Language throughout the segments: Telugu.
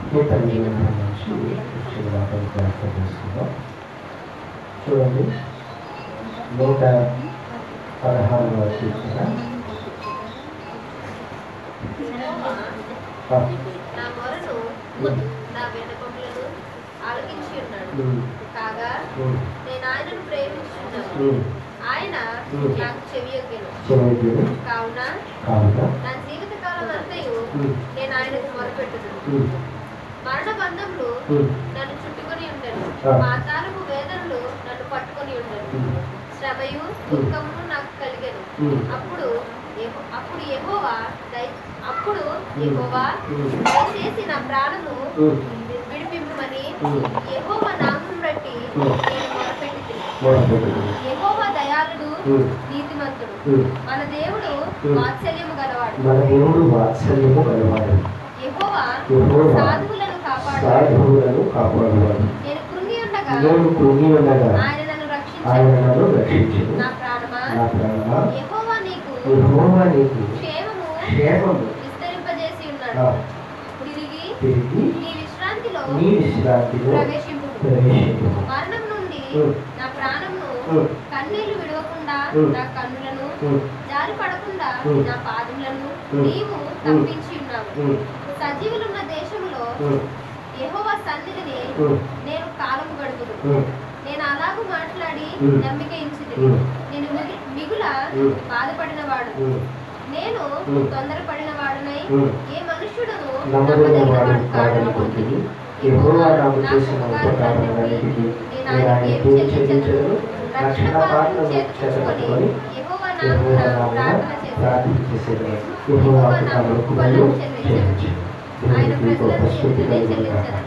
కీర్తన గ్రంథం నుంచి వచ్చిన వాటిని జ్ఞాపకం చేసుకుందాం చూడండి నూట పదహారవ కీర్తన ఆ, నా మొరను నా విన్నపములను ఆలకించి ఉన్నాడు ఉమ్, కాగా ఉమ్, నేను ఆయనను ప్రేమించున్నాను ఉమ్. ఆయన ఉమ్. నాకు చెవియొగ్గెను చెవిటిని కావున కావున నా జీవిత కాలం అంతయు ఉమ్, నేను ఆయనకు మొరపెట్టుదును ఉమ్, మరణ బంధములు ఉమ్, నన్ను చుట్టుకొని ఉండను ఆ. పాతాళపు వేదనలు నన్ను పట్టుకొని ఉండను ఉమ్, శ్రమయు దుఃఖమును నాకు కలిగెను ఉమ్. అప్పుడు యెహో- అప్పుడు యెహోవా దయ అప్పుడు యెహోవా ఉమ్. దయచేసి నా ప్రాణము ఉమ్. విడిపింపమని ఉమ్. యెహోవా నామం బట్టి ఉమ్. నేను మొరపెట్టి మొదలుపెట్టుడు. యెహోవా దయాళుడు ఉమ్, నీతిమంతుడు ఉమ్. మన దేవుడు ఉమ్. వాత్సల్యము గలవాడు మన దేవుడు వాత్సల్యము గలవాడు యెహోవా యెహోవా సాధువులను కాపాడు సాధువులను కాపాడువాడు నేను కృంగి ఉండగా నేను కృంగి ఉండగా ఆయన నన్ను ఆయన రక్షించాడు నన్ను రక్షించను నా ప్రాణమా నా ప్రాణమా యెహోవా నీకు యెహోవా నీకు క్షేమము క్షేమము విస్తరింపజేసి ఆ, ఉన్నాడు తిరిగి తిరిగి నీ విశ్రాంతిలో నీ విశ్రాంతిలో ప్రవేశింపు ప్రవేశించు మరణం నుండి ఉమ్. నా ప్రాణమును ఉమ్. కన్నీళ్లు విడవకుండా ఉమ్. నా కన్నులను ఉమ్, జారి పడకుండా ఉమ్. నా పాదములను ఉమ్. నీవు తప్పించి ఉన్నావు ఉమ్, సజీవులున్న దేశంలో ఉమ్, యెహోవా సన్నిధిని ఉమ్, నేను కాలము గడుపుదు ఉమ్, నేను అలాగూ మాట్లాడి ఉమ్. నమ్మిక ఇచ్చింది ఉమ్. నేను మిగి- మిగుల ఉమ్. బాధపడిన వాడు ఉమ్, నేను ఉమ్. తొందరపడిన వాడునై ఉమ్. ఏ మనుష్యుడును నమ్మదగిన వాడు నమ్మదగిన కాదనుకుంటుంది యెహోవా నాకు చేసిన ఉపకారములన్నిటికీ నేను ఆయనకు చెల్లించను రక్షణ పాత్రను చేతపట్టుకొని యెహోవా యెహోవా నామమున నామమున ప్రార్థన చేశాను ప్రార్థన చేసేదను యెహోవాకు నా మొక్కుబడులు చెల్లించు ఆయన దేవునికి గొప్ప ప్రజలను స్థుతి చెల్లించనే కలుగుగాక చెల్లించను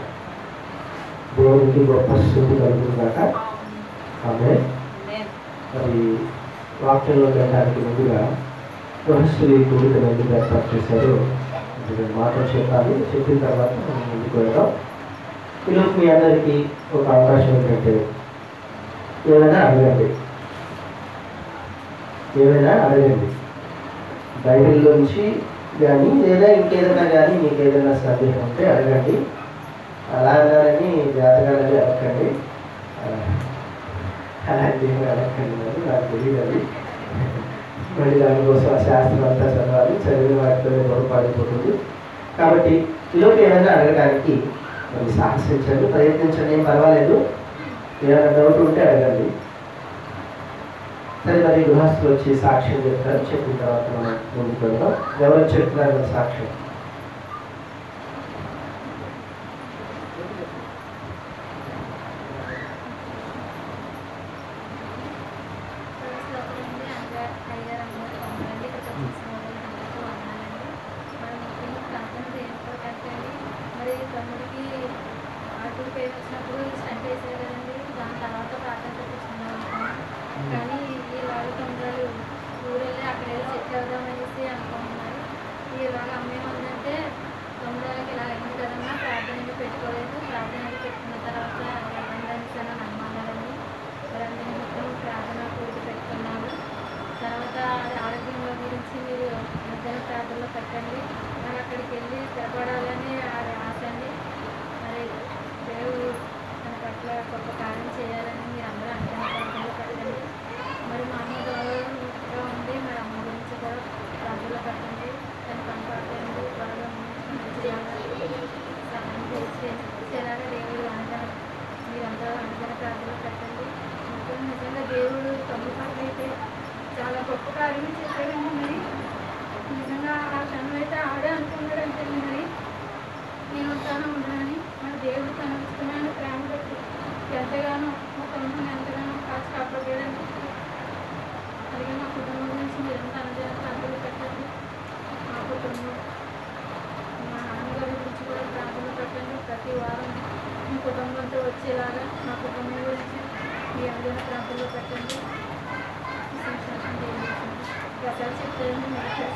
దేవునికి గొప్ప స్థుతి కలుగుగాక ఆమె మరి వాక్యంలో వెళ్ళడానికి ముందుగా గృహస్థులు కూడికలు ఎందుకు ఏర్పాటు చేశారో ఇది నేను మాటలు చెప్పాలి చెప్పిన తర్వాత మనం ముందుకు వెళ్దాం ఈలోపు మీ అందరికీ ఒక అవకాశం ఏంటంటే ఏమైనా అడగండి ఏమైనా అడగండి బైబిల్లోంచి కానీ లేదా ఇంకేదైనా కానీ మీకు ఏదైనా సందేహం ఉంటే అడగండి అలా అన్నారని జాతకాలని అడగండి ఆ, అలాంటి ఏమీ అడగండి మరి నాకు తెలియదు అది మళ్ళీ దానికోసం ఆ శాస్త్రం అంతా చదవాలి చదివిన వాటితోనే పొరపాడిపోతుంది కాబట్టి ఈలోపు ఏమైనా అడగడానికి మరి సాహసించండి ప్రయత్నించండి ఏం పర్వాలేదు ఏమైనా డౌట్ ఉంటే అడగండి సరే మరి గృహస్థులు వచ్చి సాక్ష్యం చెప్తారు చెప్పిన తర్వాత మనం ముందుకు వెళ్దాం ఎవరు చెప్తున్నారు మరి సాక్ష్యం శ్లోకముందు అయ్యగారు అయ్యగారు అందరూ వందనండి ఇక్కడ వచ్చిన వాళ్ళందరికీ వందనాలండి మనం ముఖ్యంగా ప్రార్థన దేనితో కట్టండి మరి తమ్ముడికి ఆటో పేరు వచ్చినప్పుడు స్టంట్ వేసారు కదండి దాని తర్వాత ప్రార్థన తెప్పించుకుందాం అనుకున్నాం కానీ ఈలాగా తొందరలు ఊరెళ్ళి అక్కడ వెళ్ళి సెట్ అవుదాం అనేసి అనుకుంటున్నారు ఈలాగా అమ్మేమందంటే తొమ్మిదికి ఇలా అయింది కదన్నా ప్రార్థన ఏమీ పెట్టుకోలేదు ప్రార్థన ఏమీ పెట్టుకున్న తర్వాత వెళ్ళండి అనేసి అని నమ్మన్నారండి మరి అందు నిమిత్తం ప్రార్థన కోరిక పెట్టుకున్నాము తర్వాత అది ఆరోగ్యంలో గురించి మీరు మధ్యాహ్న ప్రార్థనలో పెట్టండి మరి అక్కడికి వెళ్ళి స్థిరపడాలని అది ఆశ అండి మరి దేవుడు తన పట్ల గొప్ప కార్యం చేయాలని మీరు అందరూ అనుకున్న ప్రార్థనలో పెట్టండి మరి మా అమ్మ దూరంగా ఉంది మరి అమ్మ గురించి కూడా ప్రార్థనలో పెట్టండి తన కనపడండి త్వరగా మంచిగా సహాయం చేసి చేసేలాగా దేవుడు అనుకున్న మీరంతా అనుకున్న ప్రార్థనలో పెట్టండి మొత్తం నిజంగా దేవుడు తమ్ముడు పట్ల అయితే చాలా గొప్ప కార్యం చేశాడండి మరి నిజంగా ఆ క్షణం అయితే ఆడే అనుకున్నాడంటే మరి నేను ఉంటాను ఉండనని మరి దేవుడు తన ఇష్టమైన ప్రేమ పెట్టి ఎంతగానో మా తమ్ముడిని ఎంతగానో కాచి కాపాడాడని అలాగే మా కుటుంబం గురించి మీరంతా అనుజన ప్రార్థనలు పెట్టండి మా కుటుంబం మా నాన్నగారి గురించి కూడా ప్రార్థనలు పెట్టండి ప్రతి వారం మీ కుటుంబంతో వచ్చేలాగా మా కుటుంబం గురించి మీ అనుజన ప్రార్థనలు పెట్టండి ఈ సంతోషం తెలియజేయండి ప్రసాద్ చెప్తారండి మీరు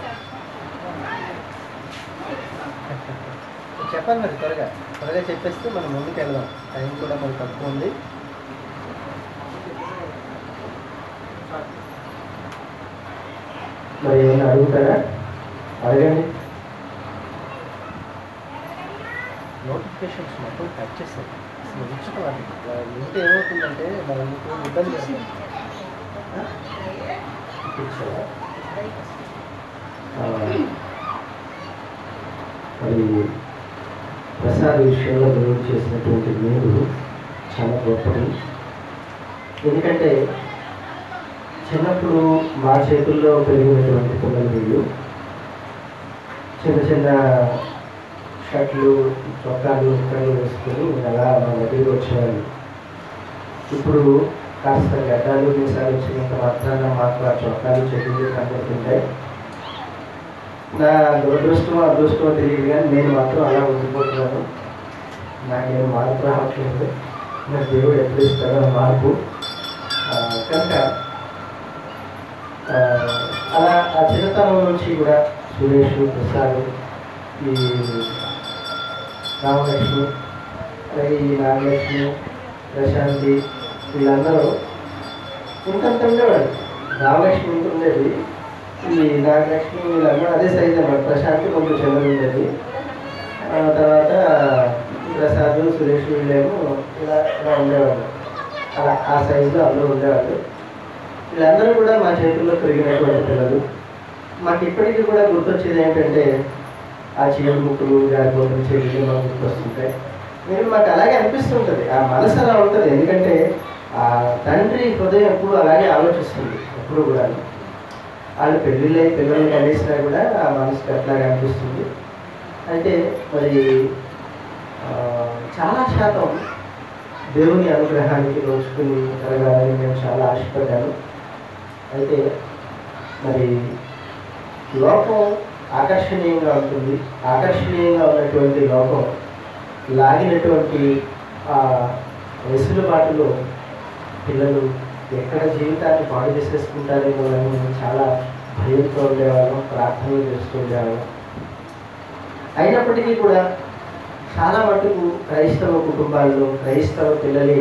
చెప్పండి మరి త్వరగా త్వరగా చెప్పేస్తే మనం ముందుకు వెళ్దాం టైం కూడా మనకు తక్కువ ఉంది మరి ఏమైనా అడుగుతారా అడగండి నోటిఫికేషన్స్ మొత్తం కట్ చేస్తారు అసలు ఉంచడం అది ఉంటే ఏమవుతుందంటే మనకు ఇబ్బంది వస్తుంది. ఆ? ఇచ్చావా? ఆ, మరి ప్రసాద్ విషయంలో దేవుడు చేసినటువంటి మేలు చాలా గొప్పది ఎందుకంటే చిన్నప్పుడు మా చేతుల్లో పెరిగినటువంటి పిల్లలు వీళ్ళు చిన్న చిన్న షర్ట్లు చొక్కాలు ఉక్కలు వేసుకొని అలా మా దగ్గరికి వచ్చేవాళ్ళు ఇప్పుడు కాస్త గడ్డాలు మీసాలు వచ్చినంత మాత్రాన మాకు ఆ చొక్కాలు చెట్లు కనబడుతుంటాయి నా దురదృష్టమో అదృష్టమో తెలియదు కానీ నేను మాత్రం అలా ఉండిపోతున్నాను నాకేం మార్పు రావట్లేదు నా దేవుడు ఎప్పుడు ఇస్తాడో ఆ మార్పు ఆ, కనుక ఆ, అలా ఆ చిన్నతనం నుంచి కూడా సురేష్ ప్రసాద్ ఈ రామలక్ష్మి అలాగే ఈ నాగలక్ష్మి ప్రశాంతి వీళ్ళందరూ ఇంతంత ఉండేవాడు రామలక్ష్మి ఇంత ఉండేది ఈ నాగలక్ష్మి వీళ్ళందరూ అదే సైజ్ అన్నమాట ప్రశాంతి కొంచెం చిన్నది ఉండేది ఆ తర్వాత ప్రసాద్ సురేష్ వీళ్ళేమో ఇలా ఇలా ఉండేవాళ్ళు అలా ఆ సైజులో అందరూ ఉండేవాళ్ళు వీళ్ళందరూ కూడా మా చేతుల్లో పెరిగినటువంటి పిల్లలు మాకు ఇప్పటికీ కూడా గుర్తొచ్చేది ఏంటంటే ఆ చీరలు ముక్కులు జారిపోతున్న చెల్లి మాకు గుర్తొస్తుంటాయి మీరు మాకు అలాగే అనిపిస్తుంటుంది ఆ మనసు అలా ఉంటుంది ఎందుకంటే ఆ తండ్రి హృదయం ఎప్పుడు అలాగే ఆలోచిస్తుంది ఎప్పుడు కూడా వాళ్ళు పెళ్ళిళ్ళు అయి పిల్లల్ని కలిసినా కూడా ఆ మనసుకి అట్లాగే అనిపిస్తుంది అయితే మరి ఆ, చాలా శాతం దేవుని అనుగ్రహానికి నోచుకుని కలగాలని నేను చాలా ఆశపడ్డాను అయితే మరి లోకం ఆకర్షణీయంగా ఉంటుంది ఆకర్షణీయంగా ఉన్నటువంటి లోకం లాగినటువంటి ఆ వెసులుబాటులో పిల్లలు ఎక్కడ జీవితాన్ని పాడు చేసేసుకుంటారేమో అని నేను చాలా భయంతో ఉండేవాళ్ళం ప్రార్థనలు చేస్తూ ఉండేవాళ్ళం అయినప్పటికీ కూడా చాలా మటుకు క్రైస్తవ కుటుంబాల్లో క్రైస్తవ పిల్లలే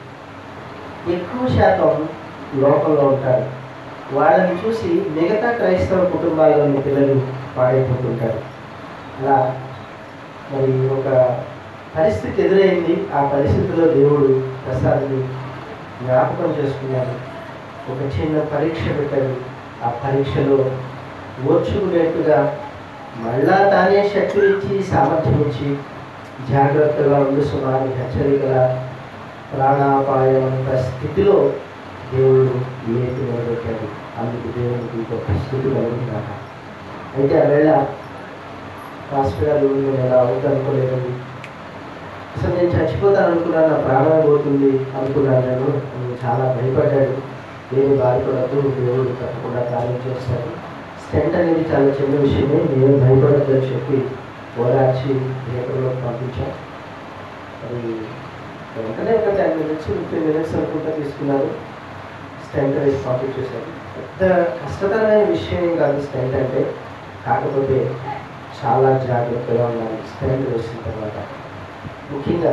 ఎక్కువ శాతం లోకంలో ఉంటారు వాళ్ళని చూసి మిగతా క్రైస్తవ కుటుంబాల్లోని పిల్లలు పాడైపోతుంటారు అలా మరి ఒక పరిస్థితి ఎదురైంది ఆ పరిస్థితిలో దేవుడు ప్రసాద్ని జ్ఞాపకం చేసుకున్నాడు ఒక చిన్న పరీక్ష పెట్టాడు ఆ పరీక్షలో ఓర్చుకునేట్టుగా మళ్ళా తానే శక్తి ఇచ్చి సామర్థ్యం ఇచ్చి జాగ్రత్తగా ఉండు సుమారి హెచ్చరికల ప్రాణాపాయమంత స్థితిలో దేవుడు లేపి నిలబెట్టాడు అందుకు దేవునికి గొప్ప స్థితి కలుగుతున్నాక అయితే ఆ వేళ మాస్టర్ గారు నేను ఎలా అవుతుంది అనుకోలేదండి అసలు నేను చచ్చిపోతాను అనుకున్నాను నా ప్రాణం పోతుంది అనుకున్నాను నేను అని చాలా భయపడ్డాడు నేను బాధపడద్దు దేవుడు తప్పకుండా కార్యం చేస్తాడు స్టెంట్ అనేది చాలా చిన్న విషయమే నేను భయపడద్దు అని చెప్పి ఓదార్చి థియేటర్లో పంపించాం అది వెంటనే ఒక టెన్ మినిట్స్ ఫిఫ్టీన్ మినిట్స్ అనుకుంటా తీసుకున్నారు స్టెంట్ వేసి పంపించేశారు పెద్ద కష్టతరమైన విషయం ఏం కాదు స్టెంట్ అంటే కాకపోతే చాలా జాగ్రత్తగా ఉండాలి స్టెంట్ వేసిన తర్వాత ముఖ్యంగా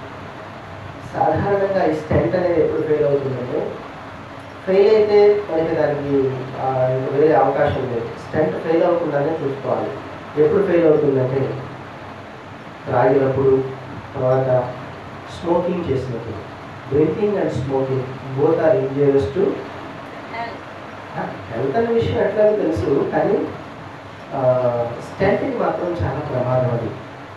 సాధారణంగా ఈ స్టెంట్ అనేది ఎప్పుడు ఫెయిల్ అవుతుందంటే ఫెయిల్ అయితే మనకి దానికి ఆ, ఇంకా వేరే అవకాశం లేదు స్టెంట్ ఫెయిల్ అవ్వకుండానే చూసుకోవాలి ఎప్పుడు ఫెయిల్ అవుతుందంటే త్రాగినప్పుడు తర్వాత స్మోకింగ్ చేసినప్పుడు drinking and smoking both are injurious to health అనే విషయం ఎట్లాగో తెలుసు కానీ స్టెంట్కి మాత్రం చాలా ప్రమాదం అది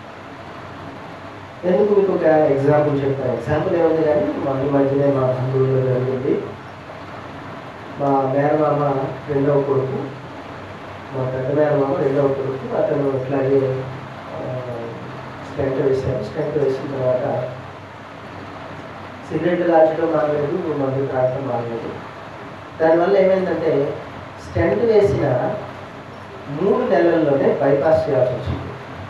ఎందుకు మీకు ఒక ఎగ్జాంపుల్ చెప్తాను ఎగ్జాంపుల్ ఏముంది కానీ మొన్న ఈ మధ్యనే మా బంధువుల్లో జరిగింది మా మేనమామ రెండవ కొడుకు మా పెద్ద మేనమామ రెండవ కొడుకు అతను ఇట్లాగే స్టెంట్ వేశారు స్టెంట్ వేసిన తర్వాత సిగరెట్లు కాల్చడం మానలేదు మందు తాగడం మానలేదు దానివల్ల ఏమైందంటే స్టెంట్ వేసిన మూడు నెలల్లోనే బైపాస్ చేయాల్సి వచ్చింది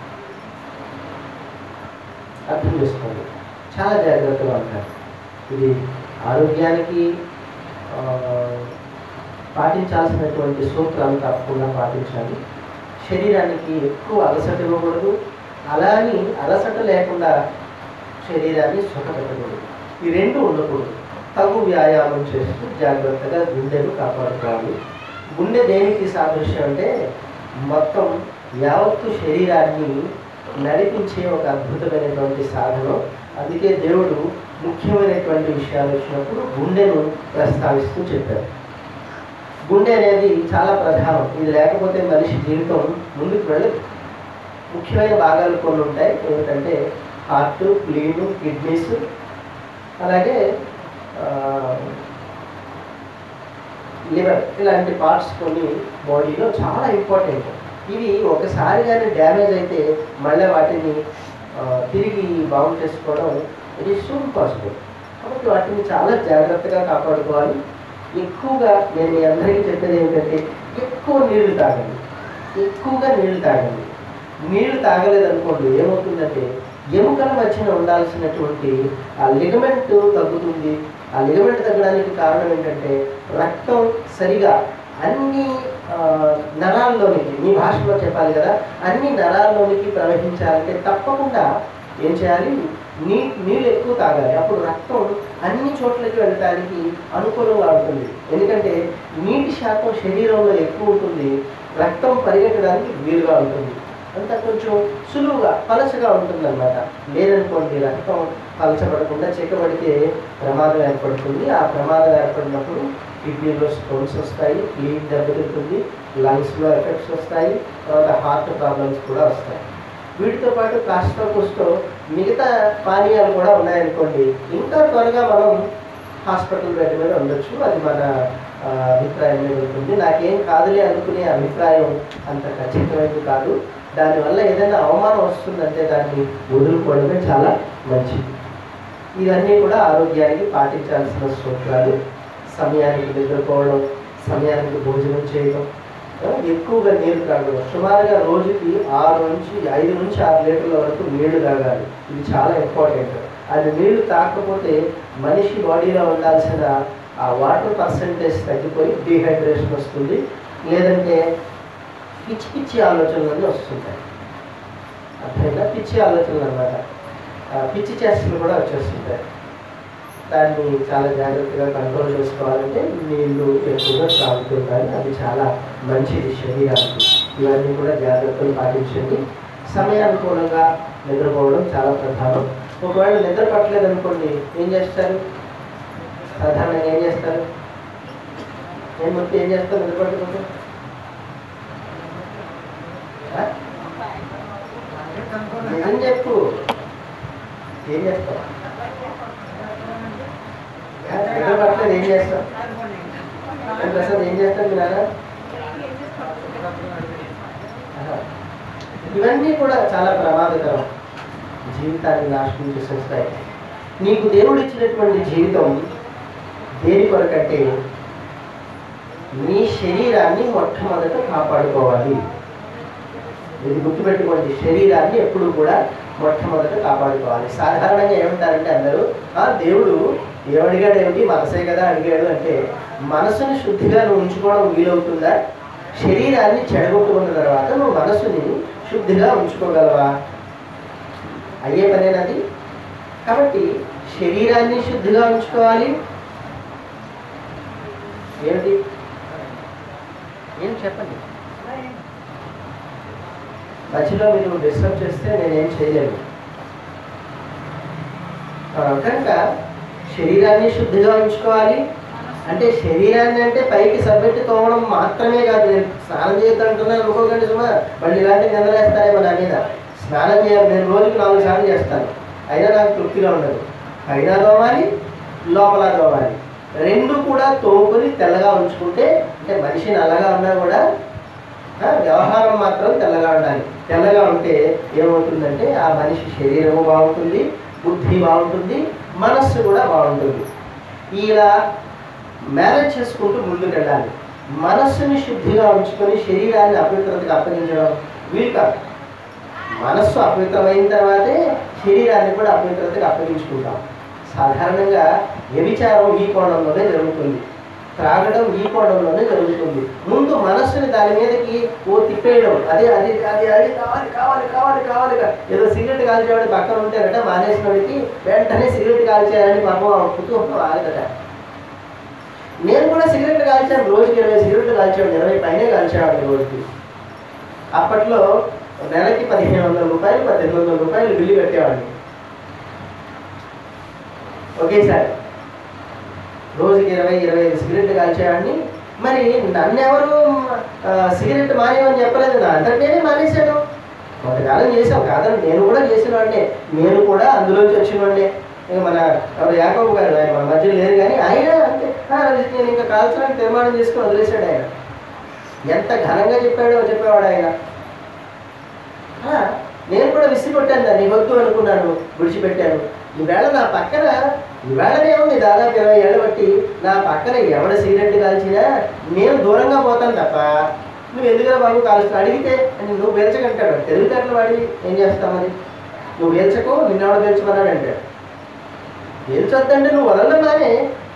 అర్థం చేసుకోండి చాలా జాగ్రత్తగా ఉంటారు ఇది ఆరోగ్యానికి ఆ, పాటించాల్సినటువంటి సూత్రాలు తప్పకుండా పాటించాలి శరీరానికి ఎక్కువ అలసట ఇవ్వకూడదు అలా అని అలసట లేకుండా శరీరాన్ని సుఖపెట్టకూడదు ఈ రెండు ఉండకూడదు తగు వ్యాయామం చేస్తూ జాగ్రత్తగా గుండెను కాపాడుకోవాలి గుండె దేనికి సాదృశ్యం అంటే మొత్తం యావత్తు శరీరాన్ని నడిపించే ఒక అద్భుతమైనటువంటి సాధనం అందుకే దేవుడు ముఖ్యమైనటువంటి విషయాలు వచ్చినప్పుడు గుండెను ప్రస్తావిస్తూ చెప్పారు గుండె అనేది చాలా ప్రధానం ఇది లేకపోతే మనిషి జీవితం ముందుకు వెళ్ళదు ముఖ్యమైన భాగాలు కొన్ని ఉంటాయి ఏమిటంటే హార్ట్ క్లీను కిడ్నీస్ అలాగే లివర్ ఇలాంటి పార్ట్స్ కొన్ని బాడీలో చాలా ఇంపార్టెంట్ ఇవి ఒకసారి కానీ డ్యామేజ్ అయితే మళ్ళీ వాటిని ఆ, తిరిగి బాగు చేసుకోవడం ఇట్ ఈస్ సూన్ పాసిబుల్ కాబట్టి వాటిని చాలా జాగ్రత్తగా కాపాడుకోవాలి ఎక్కువగా నేను మీ అందరికీ చెప్పేది ఏమిటంటే ఎక్కువ నీళ్లు తాగండి ఎక్కువగా నీళ్లు తాగండి నీళ్లు తాగలేదనుకోండి ఏమవుతుందంటే ఎముకల మధ్యన ఉండాల్సినటువంటి ఆ లిగమెంట్ తగ్గుతుంది ఆ లిగమెంట్ తగ్గడానికి కారణం ఏంటంటే రక్తం సరిగా అన్ని ఆ, నరాల్లోనికి మీ భాషలో చెప్పాలి కదా అన్ని నరాల్లోనికి ప్రవహించాలంటే తప్పకుండా ఏం చేయాలి నీ నీళ్ళు ఎక్కువ తాగాలి అప్పుడు రక్తం అన్ని చోట్లకి వెళ్ళడానికి అనుకూలంగా ఉంటుంది ఎందుకంటే నీటి శాతం శరీరంలో ఎక్కువ ఉంటుంది రక్తం పరిగెట్టడానికి వీలుగా ఉంటుంది అంత కొంచెం సులువుగా పలచగా ఉంటుందన్నమాట లేదనుకోండి రక్తం పలచబడకుండా చెక్కబడితే ప్రమాదం ఏర్పడుతుంది ఆ ప్రమాదం ఏర్పడినప్పుడు కిడ్నీలో స్టోన్స్ వస్తాయి లీడ్ దెబ్బతింటుంది లంగ్స్లో ఎఫెక్ట్స్ వస్తాయి తర్వాత హార్ట్ ప్రాబ్లమ్స్ కూడా వస్తాయి వీటితో పాటు కాస్త కుస్తో మిగతా పానీయాలు కూడా ఉన్నాయనుకోండి ఇంకా త్వరగా మనం హాస్పిటల్ బెడ్ మీద ఉండొచ్చు అది మన ఆ, అభిప్రాయం మీద ఉంటుంది నాకేం కాదులే అనుకునే అభిప్రాయం అంత ఖచ్చితమైనది కాదు దానివల్ల ఏదైనా అవమానం వస్తుందంటే దాన్ని వదులుకోవడమే చాలా మంచిది ఇవన్నీ కూడా ఆరోగ్యానికి పాటించాల్సిన సూత్రాలు సమయానికి నిద్రపోవడం సమయానికి భోజనం చేయడం ఆ, ఎక్కువగా నీరు తాగడం సుమారుగా రోజుకి ఆరు నుంచి ఐదు నుంచి ఆరు లీటర్ల వరకు నీళ్లు తాగాలి ఇది చాలా ఇంపార్టెంట్ అది నీళ్లు తాగకపోతే మనిషి బాడీలో ఉండాల్సిన ఆ వాటర్ పర్సంటేజ్ తగ్గిపోయి డీహైడ్రేషన్ వస్తుంది లేదంటే పిచ్చి పిచ్చి ఆలోచనలన్నీ వస్తుంటాయి అర్థమైనా పిచ్చి ఆలోచనలు అన్నమాట ఆ, పిచ్చి చేష్టలు కూడా వచ్చేస్తుంటాయి దాన్ని చాలా జాగ్రత్తగా కంట్రోల్ చేసుకోవాలంటే నీళ్ళు ఎక్కువగా తాగుతుంటారు అది చాలా మంచిది శరీరానికి ఇవన్నీ కూడా జాగ్రత్తలు పాటించండి సమయానుకూలంగా నిద్రపోవడం చాలా ప్రధానం ఒకవేళ నిద్ర పట్టలేదు అనుకోండి ఏం చేస్తారు సాధారణంగా ఏం చేస్తారు నేను మొత్తం ఏం చేస్తారు నిద్ర పట్టకపోతే ఆ? నిజం చెప్పు ఏం చేస్తావు నిద్ర పట్టలేదు ఏం చేస్తావు ఏం ప్రసాద్ ఏం చేస్తావు మీ నాన్న ఆహా. ఇవన్నీ కూడా చాలా ప్రమాదకరం జీవితాన్ని నాశనం చేసేస్తాయి నీకు దేవుడు ఇచ్చినటువంటి జీవితం దేని కొరకంటే నీ శరీరాన్ని మొట్టమొదట కాపాడుకోవాలి ఇది గుర్తుపెట్టుకోండి శరీరాన్ని ఎప్పుడు కూడా మొట్టమొదట కాపాడుకోవాలి సాధారణంగా ఏమంటారంటే అందరూ ఆ దేవుడు ఏమడిగాడు ఏమిటి మనసే కదా అడిగాడు అంటే మనసుని శుద్ధిగా నువ్వు ఉంచుకోవడం వీలవుతుందా శరీరాన్ని చెడగొట్టుకున్న తర్వాత నువ్వు మనసుని శుద్ధిగా ఉంచుకోగలవా అయ్యే పనేనది కాబట్టి శరీరాన్ని శుద్ధిగా ఉంచుకోవాలి ఏమిటి ఏం చెప్పండి మధ్యలో మీరు డిస్టర్బ్ చేస్తే నేనేం చేయలేను ఆ, కనుక శరీరాన్ని శుద్ధిగా ఉంచుకోవాలి అంటే శరీరాన్ని అంటే పైకి సబ్బెట్టి తోమడం మాత్రమే కాదు నేను స్నానం చేయొద్దంటున్నాను అనుకోకండి సుమా మళ్ళీ ఇలాంటి నిందలేస్తారేమో నా మీద స్నానం చేయాలి నేను రోజుకి నాలుగు సార్లు చేస్తాను అయినా నాకు తృప్తిగా ఉండదు పైన తోమాలి లోపల తోమాలి రెండు కూడా తోముకొని తెల్లగా ఉంచుకుంటే అంటే మనిషి నల్లగా ఉన్నా కూడా ఆ, వ్యవహారం మాత్రం తెల్లగా ఉండాలి తెల్లగా ఉంటే ఏమవుతుందంటే ఆ మనిషి శరీరము బాగుంటుంది బుద్ధి బాగుంటుంది మనస్సు కూడా బాగుంటుంది ఇలా మేనేజ్ చేసుకుంటూ ముందుకు వెళ్ళాలి మనస్సుని శుద్ధిగా ఉంచుకొని శరీరాన్ని అపవిత్రతకు అప్పగించడం వీలు కాదు మనస్సు అపవిత్రమైన తర్వాతే శరీరాన్ని కూడా అపవిత్రతకు అప్పగించుకుంటాం సాధారణంగా వ్యభిచారం ఈ కోణంలోనే జరుగుతుంది త్రాగడం ఈ కోణంలోనే జరుగుతుంది ముందు మనస్సుని దాని మీదకి ఓ తిప్పేయడం అదే అది అది అది కావాలి కావాలి కావాలి కావాలి కా- ఏదో సిగరెట్ కాల్చేవాడి పక్కన ఉంటారట మానేసినోడికి వెంటనే సిగరెట్ కాల్చేయాలని పాపం కుతూహలం ఆగదట నేను కూడా సిగరెట్ కాల్చాను రోజుకి ఇరవై సిగరెట్లు కాల్చేవాడిని ఇరవై పైనే కాల్చేవాడిని రోజుకి అప్పట్లో నెలకి పదిహేను వందల రూపాయలు పద్దెనిమిది వందల రూపాయలు బిల్లు కట్టేవాడిని ఒకేసారి రోజుకి ఇరవై ఇరవై ఐదు సిగరెట్లు కాల్చేవాడిని మరి నన్ను ఎవరు ఆ, సిగరెట్ మానేయమని చెప్పలేదు నా అంతటి నేనే మానేశాను కొంతకాలం చేసాం కాదని నేను కూడా చేసిన వాడినే నేను కూడా అందులోంచి వచ్చిన వాడినే ఇక మన ఎవరు యాకబు గారు ఆయన మన మధ్యలో లేరు కానీ ఆయన అంటే "ఆ, నేను ఇంకా కాల్చడానికి తీర్మానం చేసుకుని వదిలేశాడు ఆయన ఎంత ఘనంగా చెప్పాడో చెప్పేవాడు ఆయన ఆ, నేను కూడా విసిగొట్టాను దాన్ని వద్దు అనుకున్నాను విడిచిపెట్టాను ఈవేళ నా పక్కన ఈవేళనే ఉంది దాదాపు ఇరవై ఏళ్ళ బట్టి నా పక్కన ఎవడ సిగరెట్ కాల్చినా నేను దూరంగా పోతాను తప్ప నువ్వు ఎందుకురా బాబు కాలుస్తున్నా అడిగితే నువ్వు పేల్చకంటాడు తెలివితేటలు వాడి ఏం చేస్తామని నువ్వు పేల్చకు నిన్నెవడ పేల్చమన్నాడు అంటాడు పేల్చొద్దంటే నువ్వు వదలమానే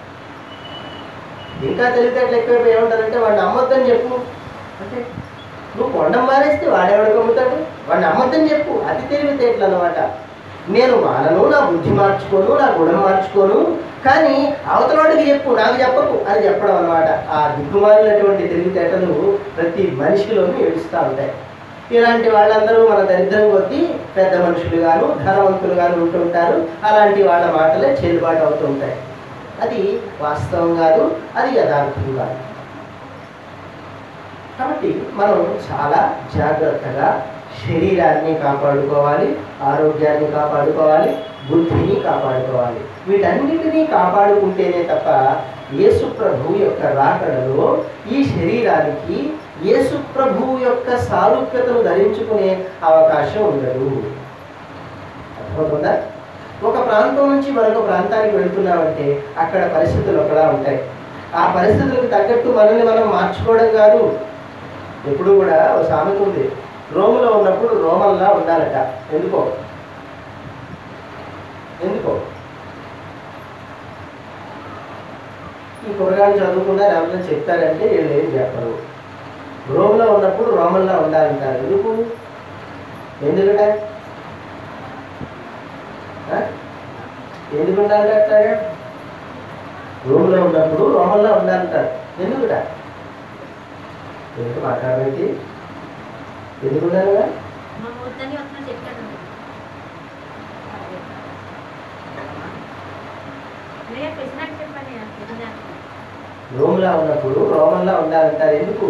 ఇంకా తెలివితేటలు ఎక్కువైపోయి ఏమంటారంటే వాడిని అమ్మొద్దని చెప్పు అంటే నువ్వు కొండం మారేస్తే వాడెవడికి అమ్ముతాడు వాడిని అమ్మొద్దని చెప్పు అతి తెలివితేటలు అనమాట నేను మానను నా బుద్ధి మార్చుకోను నా గుణం మార్చుకోను కానీ అవతలవాడికి చెప్పు నాకు చెప్పకు అని చెప్పడం అనమాట ఆ దిక్కుమాలినటువంటి తెలివితేటలు ప్రతి మనిషిలోనూ ఏడుస్తూ ఉంటాయి ఇలాంటి వాళ్ళందరూ మన దరిద్రం కొద్దీ పెద్ద మనుషులుగాను ధనవంతులుగాను ఉంటుంటారు అలాంటి వాళ్ళ మాటలే చెల్లుబాటు అవుతూ ఉంటాయి అది వాస్తవం కాదు అది యథార్థం కాదు కాబట్టి మనం చాలా జాగ్రత్తగా శరీరాన్ని కాపాడుకోవాలి ఆరోగ్యాన్ని కాపాడుకోవాలి బుద్ధిని కాపాడుకోవాలి వీటన్నిటినీ కాపాడుకుంటేనే తప్ప యేసు ప్రభు యొక్క రాకడలో ఈ శరీరానికి యేసు ప్రభు యొక్క సారూప్యతను ధరించుకునే అవకాశం ఉండదు అర్థమవుతుందా ఒక ప్రాంతం నుంచి మరొక ప్రాంతానికి వెళ్తున్నామంటే అక్కడ పరిస్థితులు ఒకలా ఉంటాయి ఆ పరిస్థితులకు తగ్గట్టు మనల్ని మనం మార్చుకోవడం కాదు ఎప్పుడు కూడా ఒక సామెత ఉంది రోములో ఉన్నప్పుడు రోమల్లా ఉండాలట ఎందుకో ఎందుకో ఈ కురగాలు చదువుకున్నా ఎవరైనా చెప్తారంటే వీళ్ళు ఏం చెప్పరు రోమ్లో ఉన్నప్పుడు రోమల్లా ఉండాలంటారు ఎందుకు ఎందుకట ఆ? ఎందుకు ఉండాలంటారు రోమ్లో ఉన్నప్పుడు రోమల్లా ఉండాలంటారు ఎందుకుట ఎందుకు మాట్లాడబెట్టి ఎందుకు ఉండాలిగా మా వద్దని వస్తున్నా చెప్పాను నేను ప్రశ్నకు చెప్పాను నేను ప్రశ్న రోమ్లా ఉన్నప్పుడు రోమల్లా ఉండాలంటారు ఎందుకు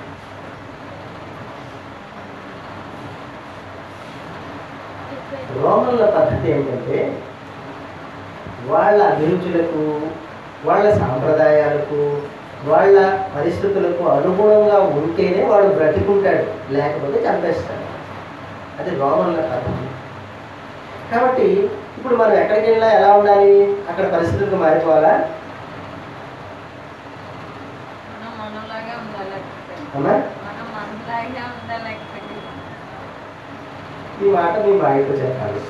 రోమన్ల పద్ధతి ఏంటంటే వాళ్ళ అభిరుచులకు వాళ్ళ సాంప్రదాయాలకు వాళ్ళ పరిస్థితులకు అనుగుణంగా ఉంటేనే వాడు బ్రతికుంటాడు లేకపోతే చంపేస్తాడు అది రోమన్ల పద్ధతి కాబట్టి ఇప్పుడు మనం ఎక్కడికి వెళ్ళినా ఎలా ఉండాలి అక్కడ పరిస్థితులకు మారిపోవాలా మనం మనలాగా ఉండాలి అమ్మా మనం మనలాగా ఉండాలి ఈ మాట మీ మాయకు చెప్పాలి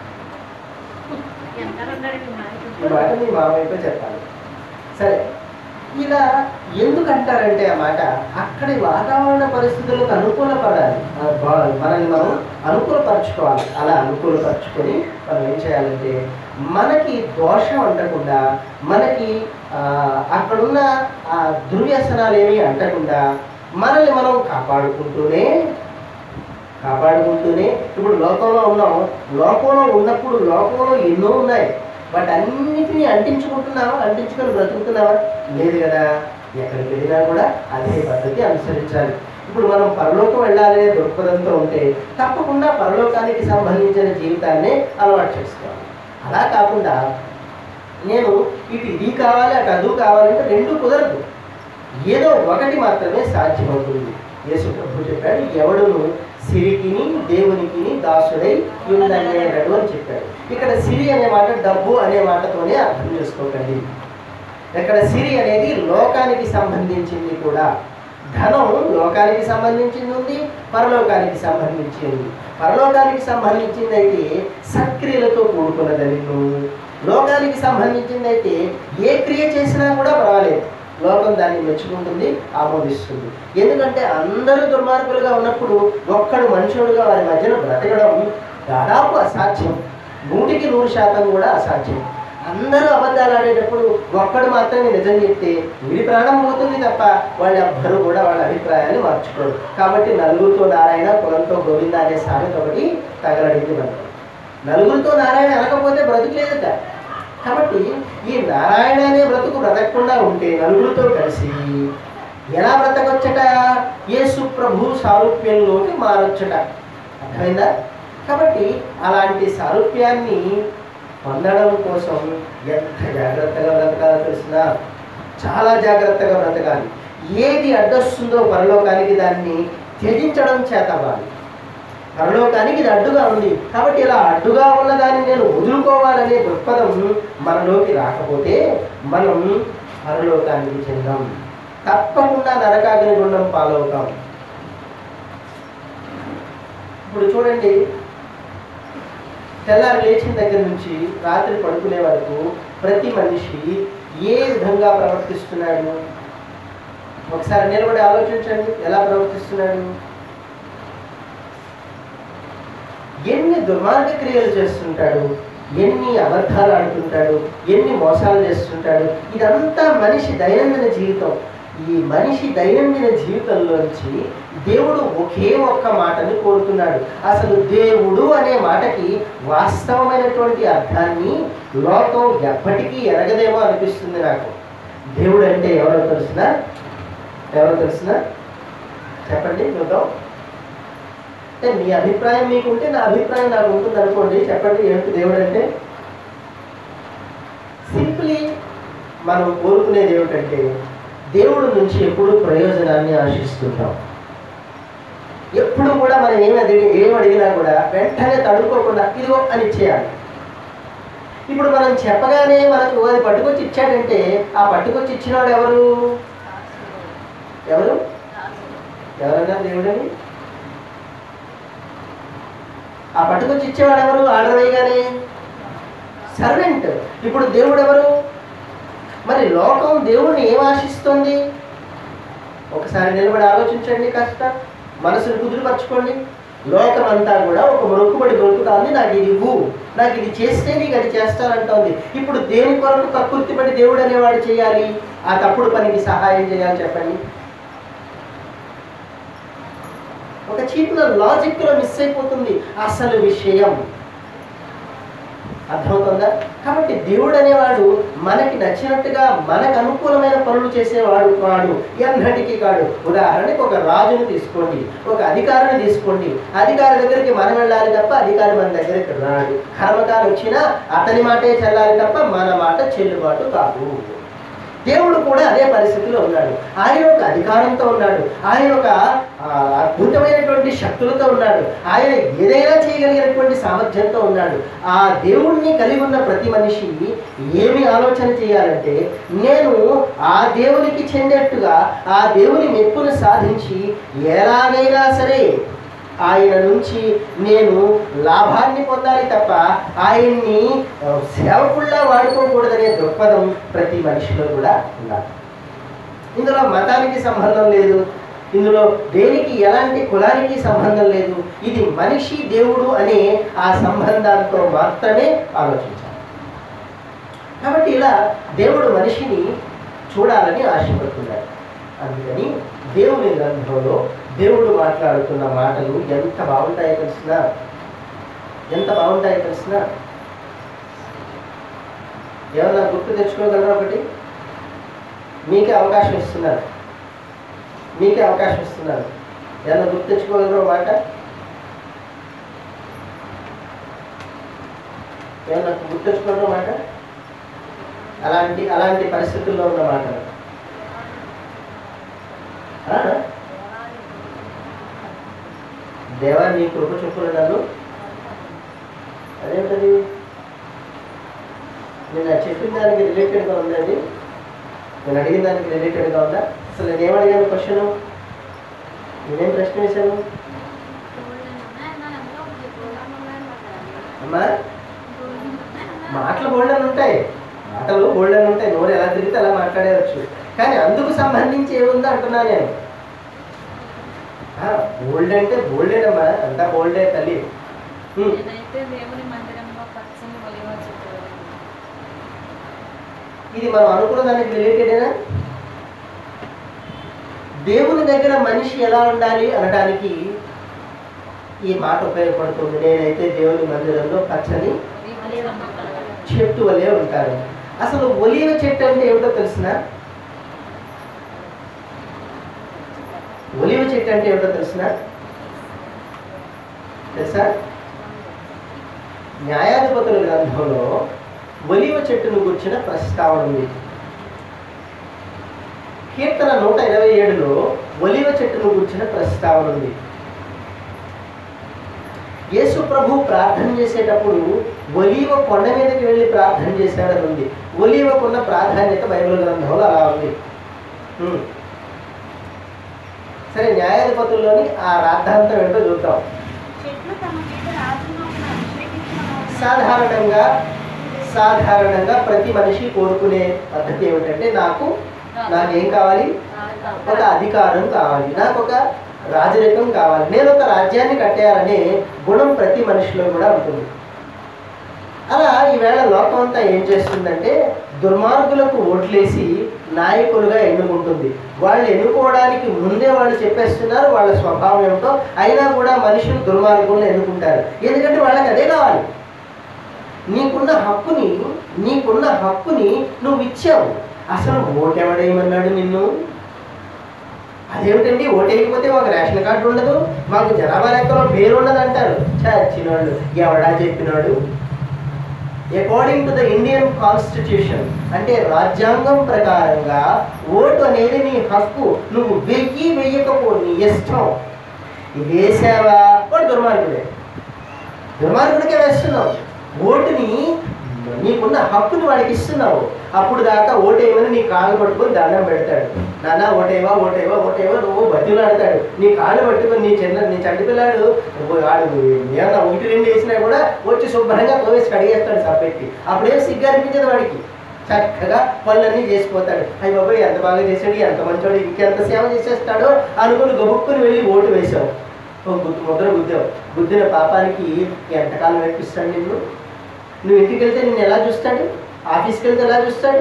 ఎంత ఉన్నాడు మీ ఈ నాయకుడు మాట మీ మామయ్యతో చెప్పాలి సరే ఇలా ఎందుకు అంటారంటే ఆ మాట అక్కడి వాతావరణ పరిస్థితులకు అనుకూలపడాలి ఆ బా- మనల్ని మనం అనుకూలపరచుకోవాలి అలా అనుకూలపరచుకొని మనం ఏం చేయాలంటే మనకి దోషం అంటకుండా మనకి ఆ, అక్కడున్న ఆ దుర్వ్యసనాలు ఏమీ అంటకుండా మనల్ని మనం కాపాడుకుంటూనే కాపాడుకుంటూనే ఇప్పుడు లోకంలో ఉన్నాం లోకంలో ఉన్నప్పుడు లోకంలో ఎన్నో ఉన్నాయి వాటి అన్నిటినీ అంటించుకుంటున్నావా అంటించుకొని బ్రతుకుతున్నావా లేదు కదా ఎక్కడికి వెళ్ళినా కూడా అదే పద్ధతి అనుసరించాలి ఇప్పుడు మనం పరలోకం వెళ్ళాలనే దృక్పథంతో ఉంటే తప్పకుండా పరలోకానికి సంబంధించిన జీవితాన్ని అలవాటు చేసుకోవాలి అలా కాకుండా నేను ఇటు ఇది కావాలి అటు అది కావాలంటే రెండు కుదరదు ఏదో ఒకటి మాత్రమే సాధ్యమవుతుంది యేసు ప్రభు చెప్పాడు ఎవడును సిరికిని దేవునికి దాసుడై ఉందనేటడు అని చెప్పాడు ఇక్కడ సిరి అనే మాట డబ్బు అనే మాటతోనే అర్థం చేసుకోకండి ఇక్కడ సిరి అనేది లోకానికి సంబంధించింది కూడా ధనం లోకానికి సంబంధించింది ఉంది పరలోకానికి సంబంధించి ఉంది పరలోకానికి సంబంధించింది అయితే సక్రియలతో కూడుకున్నదని లోకానికి సంబంధించింది అయితే ఏ క్రియ చేసినా కూడా పర్వాలేదు లోకం దాన్ని మెచ్చుకుంటుంది ఆమోదిస్తుంది ఎందుకంటే అందరూ దుర్మార్గులుగా ఉన్నప్పుడు ఒక్కడు మనుషుడుగా వారి మధ్యన బ్రతకడం దాదాపు అసాధ్యం నూటికి నూరు శాతం కూడా అసాధ్యం అందరూ అబద్ధాలు ఆడేటప్పుడు ఒక్కడు మాత్రమే నిజం చెప్తే వీడి ప్రాణం పోతుంది తప్ప వాళ్ళు ఎవ్వరూ కూడా వాళ్ళ అభిప్రాయాన్ని మార్చుకోరు కాబట్టి నలుగురితో నారాయణ కులంతో గోవింద అనే సామెత ఒకటి తగలడింది మనకు నలుగురితో నారాయణ అనకపోతే బ్రతుకులేదట కాబట్టి ఈ నారాయణ అనే బ్రతుకు బ్రతకకుండా ఉంటే నలుగురితో కలిసి ఎలా బ్రతకొచ్చట యేసు ప్రభు సారూప్యంలోకి మారొచ్చట అర్థమైందా కాబట్టి అలాంటి సారూప్యాన్ని పొందడం కోసం ఎంత జాగ్రత్తగా బ్రతకాలో తెలిసిన చాలా జాగ్రత్తగా బ్రతకాలి ఏది అడ్డొస్తుందో పరలోకానికి దాన్ని త్యజించడం చేతవ్వాలి పరలోకానికి ఇది అడ్డుగా ఉంది కాబట్టి ఇలా అడ్డుగా ఉన్న దాన్ని నేను వదులుకోవాలనే దృక్పథం మనలోకి రాకపోతే మనం పరలోకానికి చెందాం తప్పకుండా నరకాగ్ని గుండం పాలవుతాం ఇప్పుడు చూడండి తెల్లారి లేచిన దగ్గర నుంచి రాత్రి పడుకునే వరకు ప్రతి మనిషి ఏ విధంగా ప్రవర్తిస్తున్నాడు ఒకసారి నిలబడి ఆలోచించండి ఎలా ప్రవర్తిస్తున్నాడు ఎన్ని దుర్మార్గ క్రియలు చేస్తుంటాడు ఎన్ని అబద్ధాలు ఆడుతుంటాడు ఎన్ని మోసాలు చేస్తుంటాడు ఇదంతా మనిషి దైనందిన జీవితం ఈ మనిషి దైనందిన జీవితంలోంచి దేవుడు ఒకే ఒక్క మాటని కోరుతున్నాడు అసలు దేవుడు అనే మాటకి వాస్తవమైనటువంటి అర్థాన్ని లోకం ఎప్పటికీ ఎరగదేమో అనిపిస్తుంది నాకు దేవుడు అంటే ఎవరో తెలిసిన ఎవరో తెలిసిన చెప్పండి చూద్దాం అంటే మీ అభిప్రాయం మీకుంటే నా అభిప్రాయం నాకు ఉంటుంది అనుకోండి చెప్పండి ఏంటి దేవుడు అంటే సింప్లీ మనం కోరుకునేది ఏమిటంటే దేవుడు నుంచి ఎప్పుడు ప్రయోజనాన్ని ఆశిస్తుంటాం ఎప్పుడు కూడా మనం ఏమి అడిగి ఏం అడిగినా కూడా వెంటనే తడుకోకుండా ఇదిగో అని ఇచ్చేయాలి ఇప్పుడు మనం చెప్పగానే మనకు అది పట్టుకొచ్చి ఇచ్చాడంటే ఆ పట్టుకొచ్చి ఇచ్చినవాడు ఎవరు ఎవరు ఎవరన్నారు దేవుడని ఆ పట్టుకొచ్చి ఇచ్చేవాడు ఎవరు ఆర్డర్ వేయగానే సర్వెంట్ ఇప్పుడు దేవుడు ఎవరు మరి లోకం దేవుణ్ణి ఏం ఆశిస్తుంది ఒకసారి నిలబడి ఆలోచించండి కాస్త మనసును కుదురుపరచుకోండి లోకం అంతా కూడా ఒక మొక్కుబడి దొరుకుతుంది నాకు ఇది ఇవ్వు నాకు ఇది చేస్తే నీకు అది చేస్తానంటోంది ఇప్పుడు దేని కొరకు కక్కుర్తిపడి దేవుడు అనేవాడు చేయాలి ఆ తప్పుడు పనికి సహాయం చేయాలి చెప్పండి ఒక చీప్లో లాజిక్లో మిస్ అయిపోతుంది అసలు విషయం అర్థమవుతుందా కాబట్టి దేవుడు అనేవాడు మనకి నచ్చినట్టుగా మనకు అనుకూలమైన పనులు చేసేవాడు కాడు ఎన్నటికీ కాడు ఉదాహరణకి ఒక రాజుని తీసుకోండి ఒక అధికారిని తీసుకోండి అధికారి దగ్గరికి మనం వెళ్ళాలి తప్ప అధికారి మన దగ్గరికి రాడు కర్మకారు వచ్చినా అతని మాటే చెల్లాలి తప్ప మన మాట చెల్లుబాటు కాదు దేవుడు కూడా అదే పరిస్థితిలో ఉన్నాడు ఆయన ఒక అధికారంతో ఉన్నాడు ఆయన ఒక ఆ, అద్భుతమైనటువంటి శక్తులతో ఉన్నాడు ఆయన ఏదైనా చేయగలిగినటువంటి సామర్థ్యంతో ఉన్నాడు ఆ దేవుణ్ణి కలిగి ఉన్న ప్రతి మనిషి ఏమి ఆలోచన చేయాలంటే నేను ఆ దేవునికి చెందేట్టుగా ఆ దేవుని మెప్పును సాధించి ఎలాగైనా సరే ఆయన నుంచి నేను లాభాన్ని పొందాలి తప్ప ఆయన్ని ఆ, సేవకుల్లా వాడుకోకూడదనే దృక్పథం ప్రతి మనిషిలో కూడా ఉండాలి ఇందులో మతానికి సంబంధం లేదు ఇందులో దేనికి ఎలాంటి కులానికి సంబంధం లేదు ఇది మనిషి దేవుడు అనే ఆ సంబంధాలతో మాత్రమే ఆలోచించాలి కాబట్టి ఇలా దేవుడు మనిషిని చూడాలని ఆశపడుతున్నాడు అందుకని దేవుని గ్రంథంలో దేవుడు మాట్లాడుతున్న మాటలు ఎంత బాగుంటాయో తెలిసిన ఎంత బాగుంటాయో తెలిసిన ఏమన్నా గుర్తు తెచ్చుకోగలరా ఒకటి మీకే అవకాశం ఇస్తున్నారు మీకే అవకాశం ఇస్తున్నారు ఏమన్నా గుర్తు తెచ్చుకోగలరా ఒక మాట ఏమన్నా గుర్తు తెచ్చుకోగలరా మాట అలాంటి అలాంటి పరిస్థితుల్లో ఉన్న మాటలు ఆ? దేవా నీ కృప చొప్పున నన్ను అదేంటది నేను ఆ చెప్పిన దానికి రిలేటెడ్గా ఉంది అది నేను అడిగిన దానికి రిలేటెడ్గా ఉందా అసలు నేను ఏమడిగాను క్వశ్చన్ నేనేం ప్రశ్న వేశాను అమ్మా మాటలు బోల్డన్ ఉంటాయి మాటలు బోల్డన్ ఉంటాయి నోరు ఎలా తిరిగితే అలా మాట్లాడేయచ్చు కానీ అందుకు సంబంధించి ఏముందో అంటున్నా నేను బోల్డ్ అంటే బోల్డేనమ్మా అంతా బోల్డే తల్లి ఉమ్. నేనైతే దేవుని మందిరంలో పచ్చని ఒలివ చెట్టు ఇది మనం అనుకున్న దానికి రిలేటెడేనా దేవుని దగ్గర మనిషి ఎలా ఉండాలి అనడానికి ఈ మాట ఉపయోగపడుతుంది నేనైతే దేవుని మందిరంలో పచ్చని చెట్టు వలె ఉంటాను అసలు ఒలివ చెట్టు అంటే ఏమిటో తెలిసిన ఒలివ చెట్టు అంటే ఏమిటో తెలిసిన తెలుసా న్యాయాధిపతుల గ్రంథంలో ఒలివ చెట్టును గుర్చిన ప్రస్తావన ఉంది కీర్తన నూట ఇరవై ఏడులో ఒలివ చెట్టును గుర్చిన ప్రస్తావన ఉంది యేసు ప్రభు ప్రార్థన చేసేటప్పుడు ఒలీవ కొండ మీదకి వెళ్ళి ప్రార్థన చేశాడని ఉంది ఒలీవకున్న ప్రాధాన్యత బైబిల్ గ్రంథంలో అలా ఉంది ఉమ్. సరే న్యాయాధిపతుల్లోని ఆ రాద్ధాంతం ఏంటో చూద్దాం చెట్లు తమ మీద రాజును అభిషేకించిన వారు సాధారణంగా సాధారణంగా ప్రతి మనిషి కోరుకునే పద్ధతి ఏమిటంటే నాకు నాకేం కావాలి ఒక అధికారం కావాలి నాకు ఒక రాజరికం కావాలి నేను ఒక రాజ్యాన్ని కట్టేయాలనే గుణం ప్రతి మనిషిలో కూడా ఉంటుంది అలా ఈవేళ లోకం అంతా ఏం చేస్తుందంటే దుర్మార్గులకు ఓట్లేసి నాయకులుగా ఎన్నుకుంటుంది వాళ్ళు ఎన్నుకోవడానికి ముందే వాళ్ళు చెప్పేస్తున్నారు వాళ్ళ స్వభావం ఏమిటో అయినా కూడా మనుషులు దుర్మార్గులను ఎన్నుకుంటారు ఎందుకంటే వాళ్ళకి అదే కావాలి నీకున్న హక్కుని నీకున్న హక్కుని నువ్వు ఇచ్చావు అసలు ఓటెవడేయమన్నాడు నిన్ను అదేమిటండి ఓటేయకపోతే మాకు రేషన్ కార్డు ఉండదు మాకు జనాభా లెక్కలో పేరు ఉండదు అంటారు చచ్చినోళ్ళు ఎవడా చెప్పినాడు according to the Indian constitution అంటే రాజ్యాంగం ప్రకారంగా ఓటు అనేది నీ హక్కు నువ్వు వెయ్యి వెయ్యకపో నీ ఇష్టం వేసావా వాడు దుర్మార్గుడే దుర్మార్గుడికే వేస్తున్నావు ఓటుని నీకున్న హక్కుని వాడికి ఇస్తున్నావు అప్పుడు దాకా ఓటేయమని నీ కాళ్ళు పట్టుకొని దండం పెడతాడు నాన్న ఓటేవా ఓటేవా ఓటేవా నువ్వు బతిలాడతాడు నీ కాళ్ళు పట్టుకొని నీ చిన్న నీ చంటి పిల్లాడు వాడు ఏమన్నా ఒకటి రెండు వేసినా కూడా వచ్చి శుభ్రంగా తోవేసి కడిగేస్తాడు సబ్బెట్టి అప్పుడేం సిగ్గు అనిపించదు వాడికి చక్కగా పనులన్నీ చేసిపోతాడు అయ్యి బాబాయ్ ఎంత బాగా చేశాడు ఎంత మంచోడు ఇంకెంత సేవ చేసేస్తాడో అనుకుని గబుక్కుని వెళ్ళి ఓటు వేసావు ఓ గుద్దు ముద్ర గుద్దావు గుద్దిన పాపానికి ఎంతకాలం నేర్పిస్తాడు నిన్ను నువ్వు ఇంటికి వెళ్తే నిన్ను ఎలా చూస్తాడు ఆఫీస్కి వెళ్తే ఎలా చూస్తాడు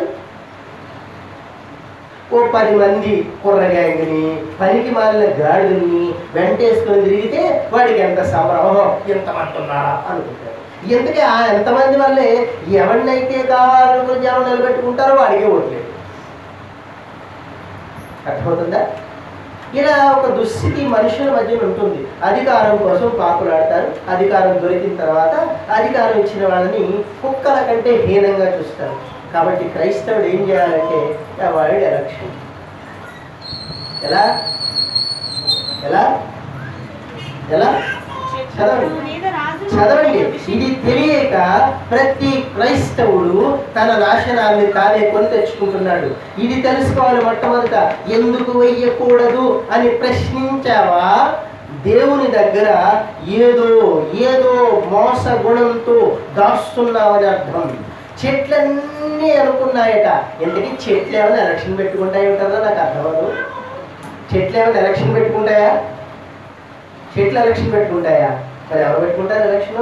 ఓ పది మంది కుర్రగాయని పనికి మాలిన గాడిని వెంటేసుకొని తిరిగితే వాడికి ఎంత సంబరం ఎంతమంది ఉన్నారా అనుకుంటాడు ఎందుకే ఆ ఎంతమంది వల్లే ఎవరినైతే కావాలనుకుని జనం నిలబెట్టుకుంటారో వాడికే ఓట్లేదు అర్థమవుతుందా ఇలా ఒక దుస్థితి మనుషుల మధ్య ఉంటుంది అధికారం కోసం పాకులాడతారు అధికారం దొరికిన తర్వాత అధికారం ఇచ్చిన వాళ్ళని కుక్కల కంటే హీనంగా చూస్తారు కాబట్టి క్రైస్తవుడు ఏం చేయాలంటే అవాయిడ్ ఎలక్షన్ ఎలా ఎలా ఎలా చదవండి తమ మీద రాజును చదవండి ఇది తెలియక ప్రతి క్రైస్తవుడు తన నాశనాన్ని తానే కొని తెచ్చుకుంటున్నాడు ఇది తెలుసుకోవాలి మొట్టమొదట ఎందుకు వెయ్యకూడదు అని ప్రశ్నించావా దేవుని దగ్గర ఏదో ఏదో మోస గుణంతో దాస్తున్నావని అర్థం చెట్లన్నీ అనుకున్నాయట ఎందుకని చెట్లు ఏమైనా ఎలక్షన్ పెట్టుకుంటాయి ఉంటుందో నాకు అర్థమదు చెట్లు ఏమైనా ఎలక్షన్ పెట్టుకుంటాయా చెట్లు ఎలక్షన్ పెట్టుకుంటాయా మరి ఎవరు పెట్టుకుంటారు ఎలక్షన్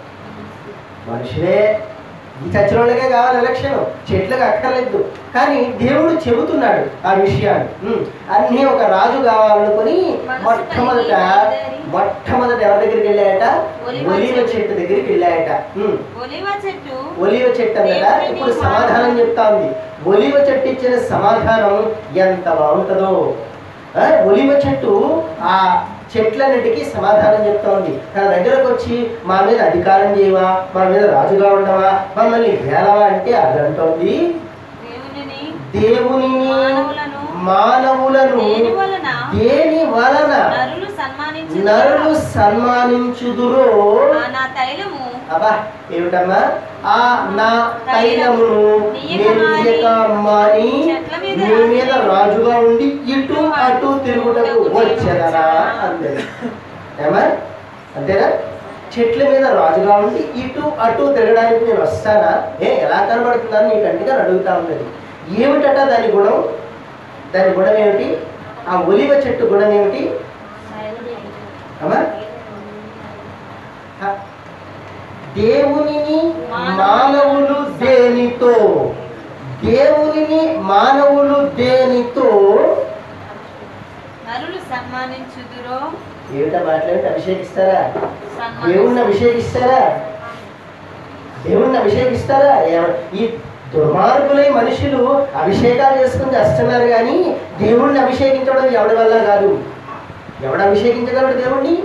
మనుషులే ఈ చచ్చిన వాళ్ళకే కావాలి ఎలక్షన్ చెట్లకు అక్కర్లేదు కానీ దేవుడు చెబుతున్నాడు ఆ విషయాలు ఉమ్, అన్నీ ఒక రాజు కావాలనుకుని మొట్టమొదట మొట్టమొదట ఎవరి దగ్గరికి వెళ్ళాయట ఒలీవ ఒలీవ చెట్టు. చెట్టు దగ్గరికి వెళ్ళాయట ఉమ్. ఒలివ చెట్టు ఒలివ చెట్టు అన్నదా ఇప్పుడు సమాధానం చెప్తా ఉంది ఒలివ చెట్టు ఇచ్చిన సమాధానం ఎంత బాగుంటుందో ఆ, ఒలివ చెట్టు ఆ చెట్లన్నిటికీ సమాధానం చెప్తా ఉంది తన దగ్గరకు వచ్చి మా మీద అధికారం చేయవా మా మీద రాజుగా ఉండవా మమ్మల్ని వేలవా అంటే అదంటోంది దేవునిని దేవునిని మానవులను మానవులను దేని వలన దేని వలన నరులు సన్మానించు నరులు సన్మానించుదురో నా తైలము అబ్బా ఏమిటమ్మా ఆ నా తైలమును నేను ఇయ్యక మాని నీ మీద రాజుగా ఉండి ఇటు అటు తిరుగుటకు వచ్చేదనా అంతే ఏమా అంతేనా చెట్ల మీద రాజుగా ఉండి ఇటు అటు తిరగడానికి నేను వస్తానా ఏ ఎలా కనబడుతుందని నీ కంటిగా అడుగుతా ఉన్నది ఏమిటట దాని గుణం దాని గుణం ఏమిటి ఆ ఒలివ చెట్టు గుణం ఏమిటి అమ్మా దేవునిని మానవులు దేనితో దేవునిని మానవులు దేనితో నరులు సన్మానించుదురో ఏమిటా మాట్లాడి అభిషేకిస్తారా సన్మానిస్తారు. దేవుణ్ణి అభిషేకిస్తారా దేవుణ్ణి అభిషేకిస్తారా ఎవ- ఈ దుర్మార్గులై మనుషులు అభిషేకాలు చేసుకుని చేస్తున్నారు కానీ దేవుణ్ణి అభిషేకించడం ఎవడి వల్ల కాదు ఎవడు అభిషేకించగలడు దేవుణ్ణి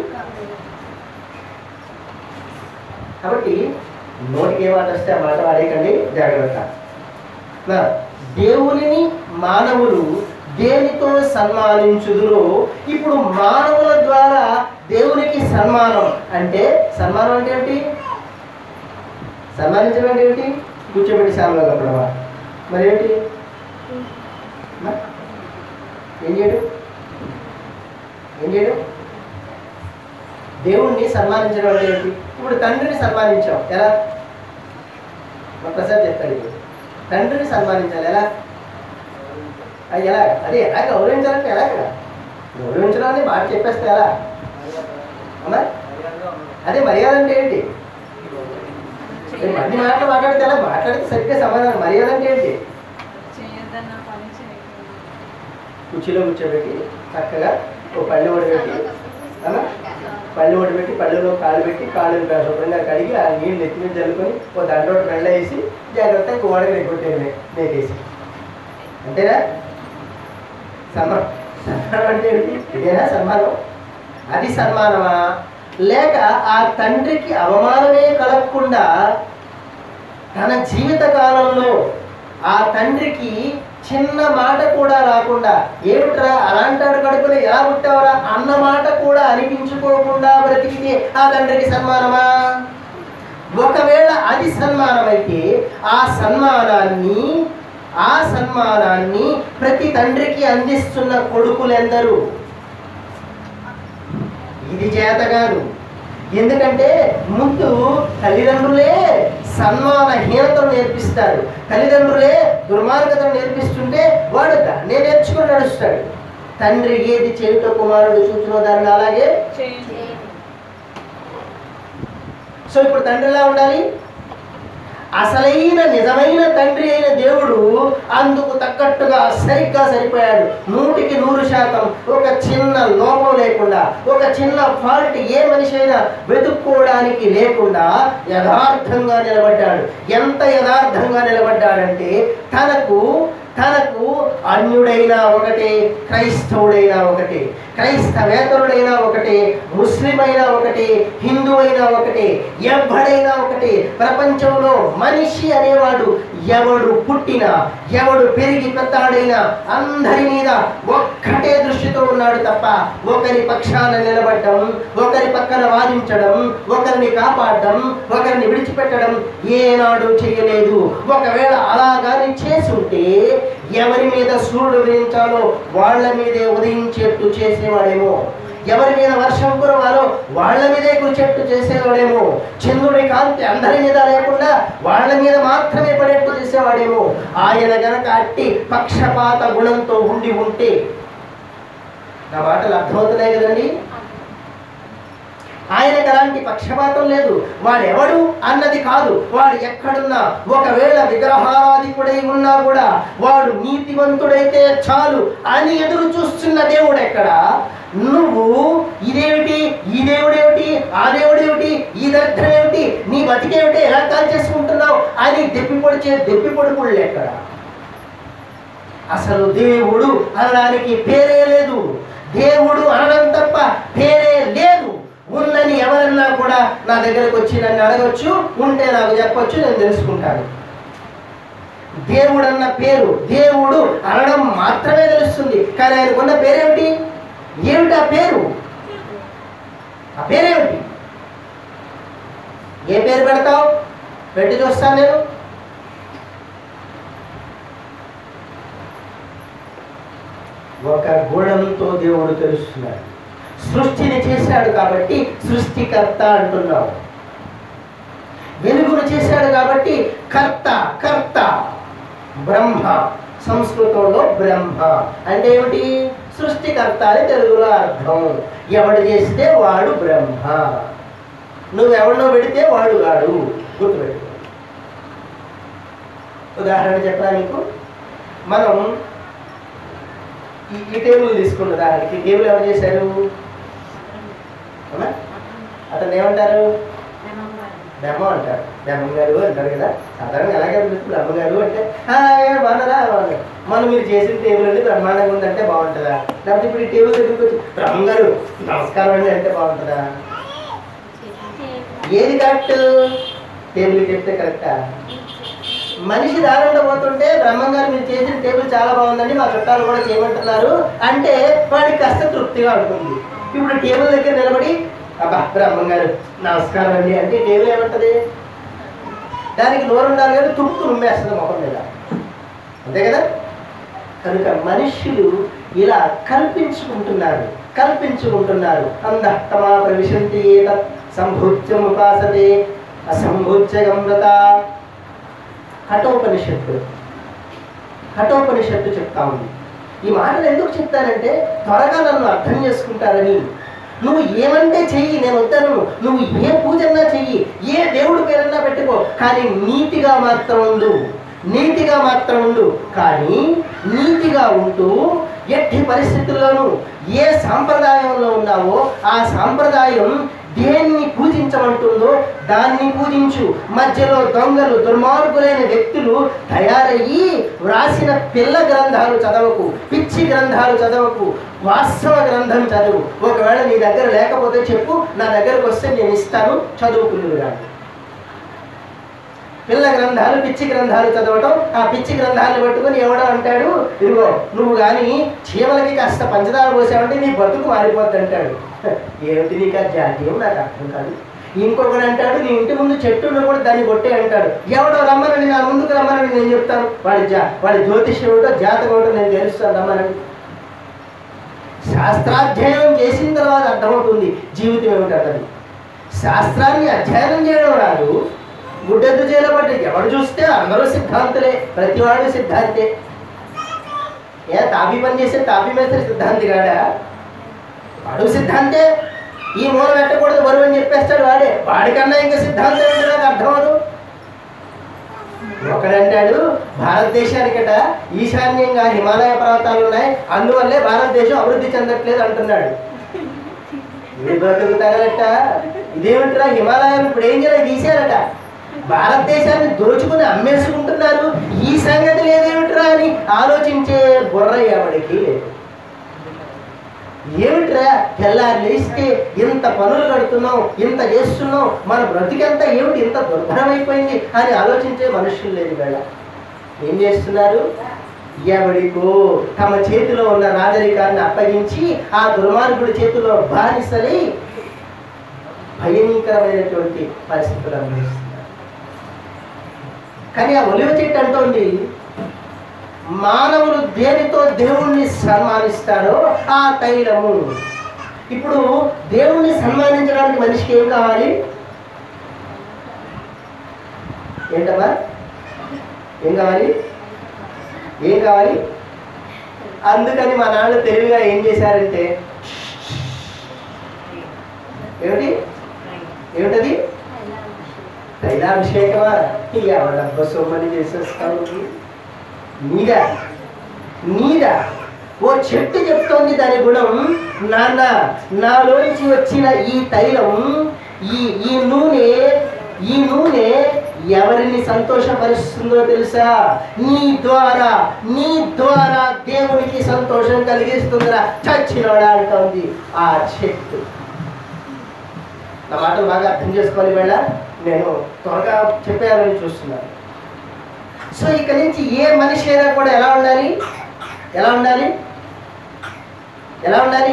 కాబట్టి నోటికి ఏ మాట వస్తే ఆ మాట వాడేయకండి జాగ్రత్త నా దేవునిని మానవులు దేనితో సన్మానించుదురో ఇప్పుడు మానవుల ద్వారా దేవునికి సన్మానం అంటే సన్మానం అంటే ఏమిటి సన్మానించడం అంటే ఏమిటి కూర్చోబెట్టి సాంలో కప్పడమా మరి ఏమిటి నా? ఏం చేయడు ఏం చేయడు దేవుణ్ణి సన్మానించడం అంటే ఏంటి ఇప్పుడు తండ్రిని సన్మానించాం ఎలా మా ప్రసాద్ చెప్తాడు ఇప్పుడు తండ్రిని సన్మానించాలి ఎలా అది ఎలా అదే ఎలా గౌరవించాలంటే ఎలా గౌరవించడం అని మాట చెప్పేస్తే ఎలా అమ్మా అదే మర్యాద అంటే ఏంటి నేను అన్ని మాటలు మాట్లాడితే ఎలా మాట్లాడితే సరిగ్గా సమాధానం మర్యాద అంటే ఏంటి చేయొద్దన్న పని చేయకూడదు కుర్చీలో కూర్చోబెట్టి చక్కగా ఓ పళ్ళు పెట్టి అమ్మా పళ్ళు పెట్టి పళ్ళులో కాలు పెట్టి కాళ్ళు శుభ్రంగా కడిగి ఆ నీళ్ళు నెత్తి మీద జల్లుకొని ఓ దండో బెళ్ళ వేసి జాగ్రత్తగా గోడకి నెగ్గొట్టేది నేకేసి అంతేనా సన్మానం సన్మానం అంటే ఏంటి ఇదేనా సన్మానం అది సన్మానమా లేక ఆ తండ్రికి అవమానమే కలగకుండా తన జీవిత కాలంలో ఆ తండ్రికి చిన్న మాట కూడా రాకుండా ఏమిట్రా అలాంటాడు కడుపులో ఎలా పుట్టావరా అన్న మాట కూడా అనిపించుకోకుండా బ్రతికితే ఆ తండ్రికి సన్మానమా ఒకవేళ అది సన్మానమైతే ఆ సన్మానాన్ని ఆ సన్మానాన్ని ప్రతి తండ్రికి అందిస్తున్న కొడుకులెందరూ ఇది చేత కాదు ఎందుకంటే ముందు తల్లిదండ్రులే సన్మానహీనతను నేర్పిస్తారు తల్లిదండ్రులే దుర్మార్గతను నేర్పిస్తుంటే వాడు దాన్నే నేర్చుకుని నడుస్తాడు తండ్రి ఏది చేయుట కుమారుడు చూచిన దాన్ని అలాగే చేయండి సో ఇప్పుడు తండ్రి ఎలా ఉండాలి అసలైన నిజమైన తండ్రి అయిన దేవుడు అందుకు తగ్గట్టుగా సరిగ్గా సరిపోయాడు నూటికి నూరు శాతం ఒక చిన్న లోపం లేకుండా ఒక చిన్న ఫాల్ట్ ఏ మనిషి అయినా వెతుక్కోవడానికి లేకుండా యథార్థంగా నిలబడ్డాడు ఎంత యథార్థంగా నిలబడ్డాడంటే తనకు తనకు అన్యుడైనా ఒకటే క్రైస్తవుడైనా ఒకటే క్రైస్తవేతరుడైనా ఒకటే ముస్లిం అయినా ఒకటే హిందూ అయినా ఒకటే ఎవడైనా ఒకటే ప్రపంచంలో మనిషి అనేవాడు ఎవడు పుట్టినా ఎవడు పెరిగి పెద్దాడైనా అందరి మీద ఒక్కటే దృష్టితో ఉన్నాడు తప్ప ఒకరి పక్షాన నిలబడటం ఒకరి పక్కన వాదించడం ఒకరిని కాపాడడం ఒకరిని విడిచిపెట్టడం ఏనాడు చేయలేదు ఒకవేళ అలాగాని చేసుంటే ఎవరి మీద సూర్యుడు ఉదయించాలో వాళ్ళ మీదే ఉదయించేట్టు చేసేవాడేమో ఎవరి మీద వర్షం కురవాలో వాళ్ళ మీదే కురిచేట్టు చేసేవాడేమో చంద్రుడి కాంతి అందరి మీద లేకుండా వాళ్ళ మీద మాత్రమే పడేట్టు చేసేవాడేమో ఆయన గనక అట్టి పక్షపాత గుణంతో ఉండి ఉంటే నా మాటలు అర్థమవుతున్నాయి కదండి ఆయనకు అలాంటి పక్షపాతం లేదు వాడెవడు అన్నది కాదు వాడు ఎక్కడున్నా ఒకవేళ విగ్రహారాధికుడై ఉన్నా కూడా వాడు నీతివంతుడైతే చాలు అని ఎదురు చూస్తున్న దేవుడు ఎక్కడ నువ్వు ఇదేమిటి ఈ దేవుడేమిటి ఆ దేవుడేమిటి ఈ దరిద్రం ఏమిటి నీ బతికేమిటి ఎలా కాల్ చేసుకుంటున్నావు అని దెప్పి పొడిచే దెప్పి పొడుపుళ్ళు ఎక్కడ అసలు దేవుడు అనడానికి పేరే లేదు దేవుడు అనడం తప్ప పేరే లేదు ఉన్నని ఎవరన్నా కూడా నా దగ్గరకు వచ్చి నన్ను అడగొచ్చు ఉంటే నాకు చెప్పొచ్చు నేను తెలుసుకుంటాను దేవుడు అన్న పేరు దేవుడు అనడం మాత్రమే తెలుస్తుంది కానీ ఆయనకున్న పేరేమిటి ఏమిటి ఆ పేరు ఆ పేరేమిటి ఏ పేరు పెడతావు పెట్టి చూస్తాను నేను ఒక గుణంతో దేవుడు తెలుస్తున్నాడు సృష్టిని చేశాడు కాబట్టి సృష్టికర్త అంటున్నావు వెలుగును చేశాడు కాబట్టి కర్త కర్త బ్రహ్మ సంస్కృతంలో బ్రహ్మ అంటే ఏమిటి సృష్టికర్త అని తెలుగులో అర్థం ఎవడు చేస్తే వాడు బ్రహ్మ నువ్వెవడినో పెడితే వాడు గాడు గుర్తుపెట్టుకో ఉదాహరణ చెప్పరా మీకు మనం ఈ ఈ టేబుల్ తీసుకున్న ఉదాహరణకి ఈ టేబుల్ ఎవరు చేశారు అవునా అతను ఏమంటారు బ్రహ్మ అంటారు బ్రహ్మ గారు అంటారు కదా సాధారణంగా అలాగే పిలుస్తుంది బ్రహ్మ గారు అంటే హాయ్ బాగున్నారా బాగున్నారు మనం మీరు చేసిన టేబుల్ అండి బ్రహ్మాండంగా ఉందంటే బాగుంటుందా లేకపోతే ఇప్పుడు ఈ టేబుల్ దగ్గరికి వచ్చి బ్రహ్మ గారు నమస్కారం అండి అంటే బాగుంటుందా ఏది కరెక్ట్ టేబుల్ చెప్తే కరెక్టా మనిషి దారిలో పోతుంటే బ్రహ్మం గారు మీరు చేసిన టేబుల్ చాలా బాగుందండి మా చుట్టాలు కూడా చేయమంటున్నారు అంటే వాడికి కాస్త తృప్తిగా ఉంటుంది ఇప్పుడు టేబుల్ దగ్గర నిలబడి అబ్బా బ్రహ్మం గారు నమస్కారం అండి అంటే టేబుల్ ఏమంటది దానికి నోరు ఉండాలి కానీ తుప్పు రుమ్మేస్తుంది ముఖం మీద అంతే కదా కనుక మనుష్యులు ఇలా కల్పించుకుంటున్నారు కల్పించుకుంటున్నారు అంద తమా ప్రవిశంతి ఏతత్ సంభూత్యం ఉపాసతే అసంభూత్యగమ్రత కఠోపనిషత్తు కఠోపనిషత్తు చెప్తా ఉంది ఈ మాటలు ఎందుకు చెప్తానంటే త్వరగా నన్ను అర్థం చేసుకుంటారని నువ్వు ఏమంటే చెయ్యి నేను వద్దాను నువ్వు ఏ పూజన్నా చెయ్యి ఏ దేవుడి పేరన్నా పెట్టుకో కానీ నీతిగా మాత్రం ఉండు నీతిగా మాత్రం ఉండు కానీ నీతిగా ఉంటూ ఎట్టి పరిస్థితుల్లోనూ ఏ సాంప్రదాయంలో ఉన్నావో ఆ సాంప్రదాయం దేన్ని పూజించమంటుందో దాన్ని పూజించు మధ్యలో దొంగలు దుర్మార్గులైన వ్యక్తులు తయారయ్యి వ్రాసిన పిల్ల గ్రంథాలు చదవకు పిచ్చి గ్రంథాలు చదవకు వాస్తవ గ్రంథం చదువు ఒకవేళ నీ దగ్గర లేకపోతే చెప్పు నా దగ్గరకు వస్తే నేను ఇస్తాను చదువుకుని కానీ పిల్ల గ్రంథాలు పిచ్చి గ్రంథాలు చదవటం ఆ పిచ్చి గ్రంథాలను పట్టుకొని ఎవడో అంటాడు ఇదిగో నువ్వు కానీ చీమలకి కాస్త పంచదార పోసావంటే నీ బతుకు మారిపోద్ది అంటాడు హ, ఏమిటి నీకు ఆ జాతీయం నాకు అర్థం కాదు ఇంకొకడు అంటాడు నీ ఇంటి ముందు చెట్టు ఉన్నా కూడా దాన్ని కొట్టే అంటాడు ఎవడో రమ్మనని నా ముందుకు రమ్మనని నేను చెప్తాను వాడి జా వాడి జ్యోతిష్యం ఏమిటో జాతకం ఏమిటో నేను తెలుస్తాను రమ్మనని శాస్త్రాధ్యయనం చేసిన తర్వాత అర్థమవుతుంది జీవితం ఏమిటన్నది శాస్త్రాన్ని అధ్యయనం చేయడం రాదు గుడ్డెద్దు చేయబట్టి ఎవడు చూస్తే అందరూ సిద్ధాంతులే ప్రతివాడు సిద్ధాంతే ఏ తాపీ పని చేసే తాపీ మేస్త్రి సిద్ధాంతి కాడా వాడు సిద్ధాంతే ఈ మూల పెట్టకూడదు బరువు అని చెప్పేస్తాడు వాడే వాడికన్నా ఇంకా సిద్ధాంతం ఏంటో నాకు అర్థమవదు ఒకడంటాడు భారతదేశానికట ఈశాన్యంగా హిమాలయ పర్వతాలు ఉన్నాయి అందువల్లే భారతదేశం అభివృద్ధి చెందట్లేదు అంటున్నాడు ఏ బతుకు తగలట ఇదేమిట్రా హిమాలయాలు ఇప్పుడు ఏం చేయాలి తీశారట భారతదేశాన్ని దోచుకుని అమ్మేసుకుంటున్నారు ఈ సంగతి లేదేమిట్రా అని ఆలోచించే బుర్ర ఎవడికి లేదు ఏమిట్రా తెల్లారి లేస్తే ఇంత పనులు కడుతున్నాం ఇంత చేస్తున్నాం మన బ్రతికంతా ఏమిటి ఇంత దుర్భరమైపోయింది అని ఆలోచించే మనుషులు లేదు వేళ ఏం చేస్తున్నారు ఎవడికో తమ చేతిలో ఉన్న రాజరికాన్ని అప్పగించి ఆ దుర్మార్గుడి చేతిలో బానిసలై భయంకరమైనటువంటి పరిస్థితులు అనుభవిస్తున్నారు కానీ ఆ ఒలివ చెట్టు అంటోంది మానవులు దేనితో దేవుణ్ణి సన్మానిస్తారో ఆ తైలము ఇప్పుడు దేవుణ్ణి సన్మానించడానికి మనిషికి ఏం కావాలి ఏంటమ్మా ఏం కావాలి ఏం కావాలి అందుకని మా నాన్న తెలివిగా ఏం చేశారంటే ఏమిటి ఏమిటది తైలాభిషేకమా ఎవడబ్బ సొమ్మని చేసేస్తావు నీదా నీదా ఓ చెట్టు చెప్తోంది దాని గుణం నాన్న నాలోంచి వచ్చిన ఈ తైలం ఈ ఈ నూనె ఈ నూనె ఎవరిని సంతోషపరుస్తుందో తెలుసా నీ ద్వారా నీ ద్వారా దేవునికి సంతోషం కలిగిస్తుందిరా చచ్చినోడా అంటోంది ఆ చెట్టు నా మాటలు బాగా అర్థం చేసుకోవాలి వేళ నేను త్వరగా చెప్పేయాలని చూస్తున్నాను సో ఇక నుంచి ఏ మనిషి అయినా కూడా ఎలా ఉండాలి ఎలా ఉండాలి ఎలా ఉండాలి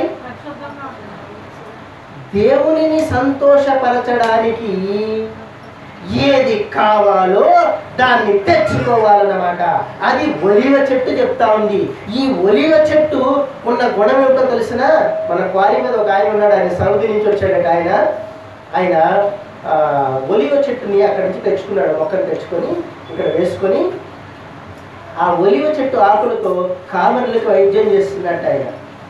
దేవునిని సంతోషపరచడానికి ఏది కావాలో దాన్ని తెచ్చుకోవాలన్నమాట అది ఒలివ చెట్టు చెప్తా ఉంది ఈ ఒలివ చెట్టు ఉన్న గుణం ఏమిటో తెలిసిన మన క్వారీ మీద ఒక ఆయన ఉన్నాడు ఆయన సౌదీ నుంచి వచ్చాడు ఒక ఆయన ఆయన ఆ, ఒలివ చెట్టుని అక్కడి నుంచి తెచ్చుకున్నాడు మొక్కను తెచ్చుకొని ఇక్కడ వేసుకొని ఆ ఒలివ చెట్టు ఆకులతో కామరులకు వైద్యం చేస్తున్నట్టు ఆయన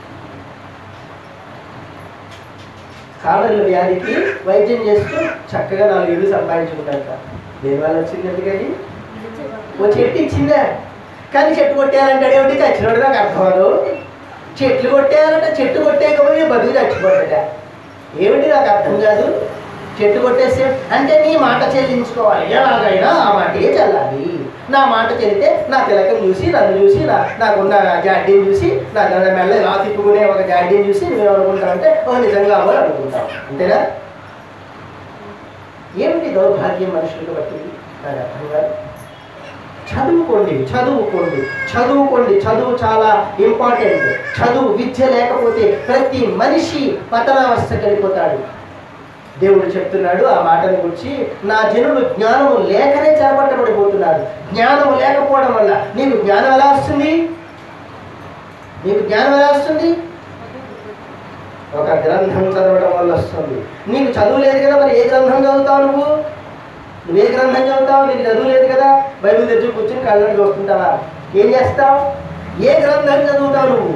కామరుల వ్యాధికి వైద్యం చేస్తూ చక్కగా నాలుగు ఇల్లు సంపాదించుకున్నాక దేనివల్ల వచ్చింది ఎందుకని ఓ చెట్టు ఇచ్చిందా కానీ చెట్టు కొట్టేయాలంటే ఏమిటి చచ్చినోడు నాకు అర్థం అవ్వదు చెట్లు కొట్టేయాలంటే చెట్టు కొట్టేయకపోయి బతుకు చచ్చిపోతాడ ఏమిటి నాకు అర్థం కాదు చెట్టు కొట్టేస్తే అంటే నీ మాట చెల్లించుకోవాలి ఎలాగైనా ఆ మాటే చెల్లాలి నా మాట చెల్లితే నా తిలకం చూసి నన్ను చూసి నా నాకున్న జాడ్డీని చూసి నా దాని మెల్ల ఇలా తిప్పుకునే ఒక జాడ్డీని చూసి నువ్వేమనుకుంటావంటే ఓ నిజంగా అవ్వాలి అనుకుంటావు అంతేనా ఏమిటి దౌర్భాగ్యం మనుషులకు పట్టింది నాకు అర్థం కాదు చదువుకోండి చదువుకోండి చదువుకోండి చదువు చాలా ఇంపార్టెంట్ చదువు విద్య లేకపోతే ప్రతి మనిషి పతనావస్థకి వెళ్ళిపోతాడు దేవుడు చెప్తున్నాడు ఆ మాటను గురించి నా జనులు జ్ఞానము లేకనే చేపట్టబడిపోతున్నారు జ్ఞానము లేకపోవడం వల్ల నీకు జ్ఞానం ఎలా వస్తుంది నీకు జ్ఞానం ఎలా వస్తుంది ఒక గ్రంథం చదవడం వల్ల వస్తుంది నీకు చదువు లేదు కదా మరి ఏ గ్రంథం చదువుతావు నువ్వు నువ్వు ఏ గ్రంథం చదువుతావు నీకు చదువు లేదు కదా బైబిల్ తెచ్చి కూర్చుని కళ్ళని చూస్తుంటావా ఏం చేస్తావు ఏ గ్రంథం చదువుతావు నువ్వు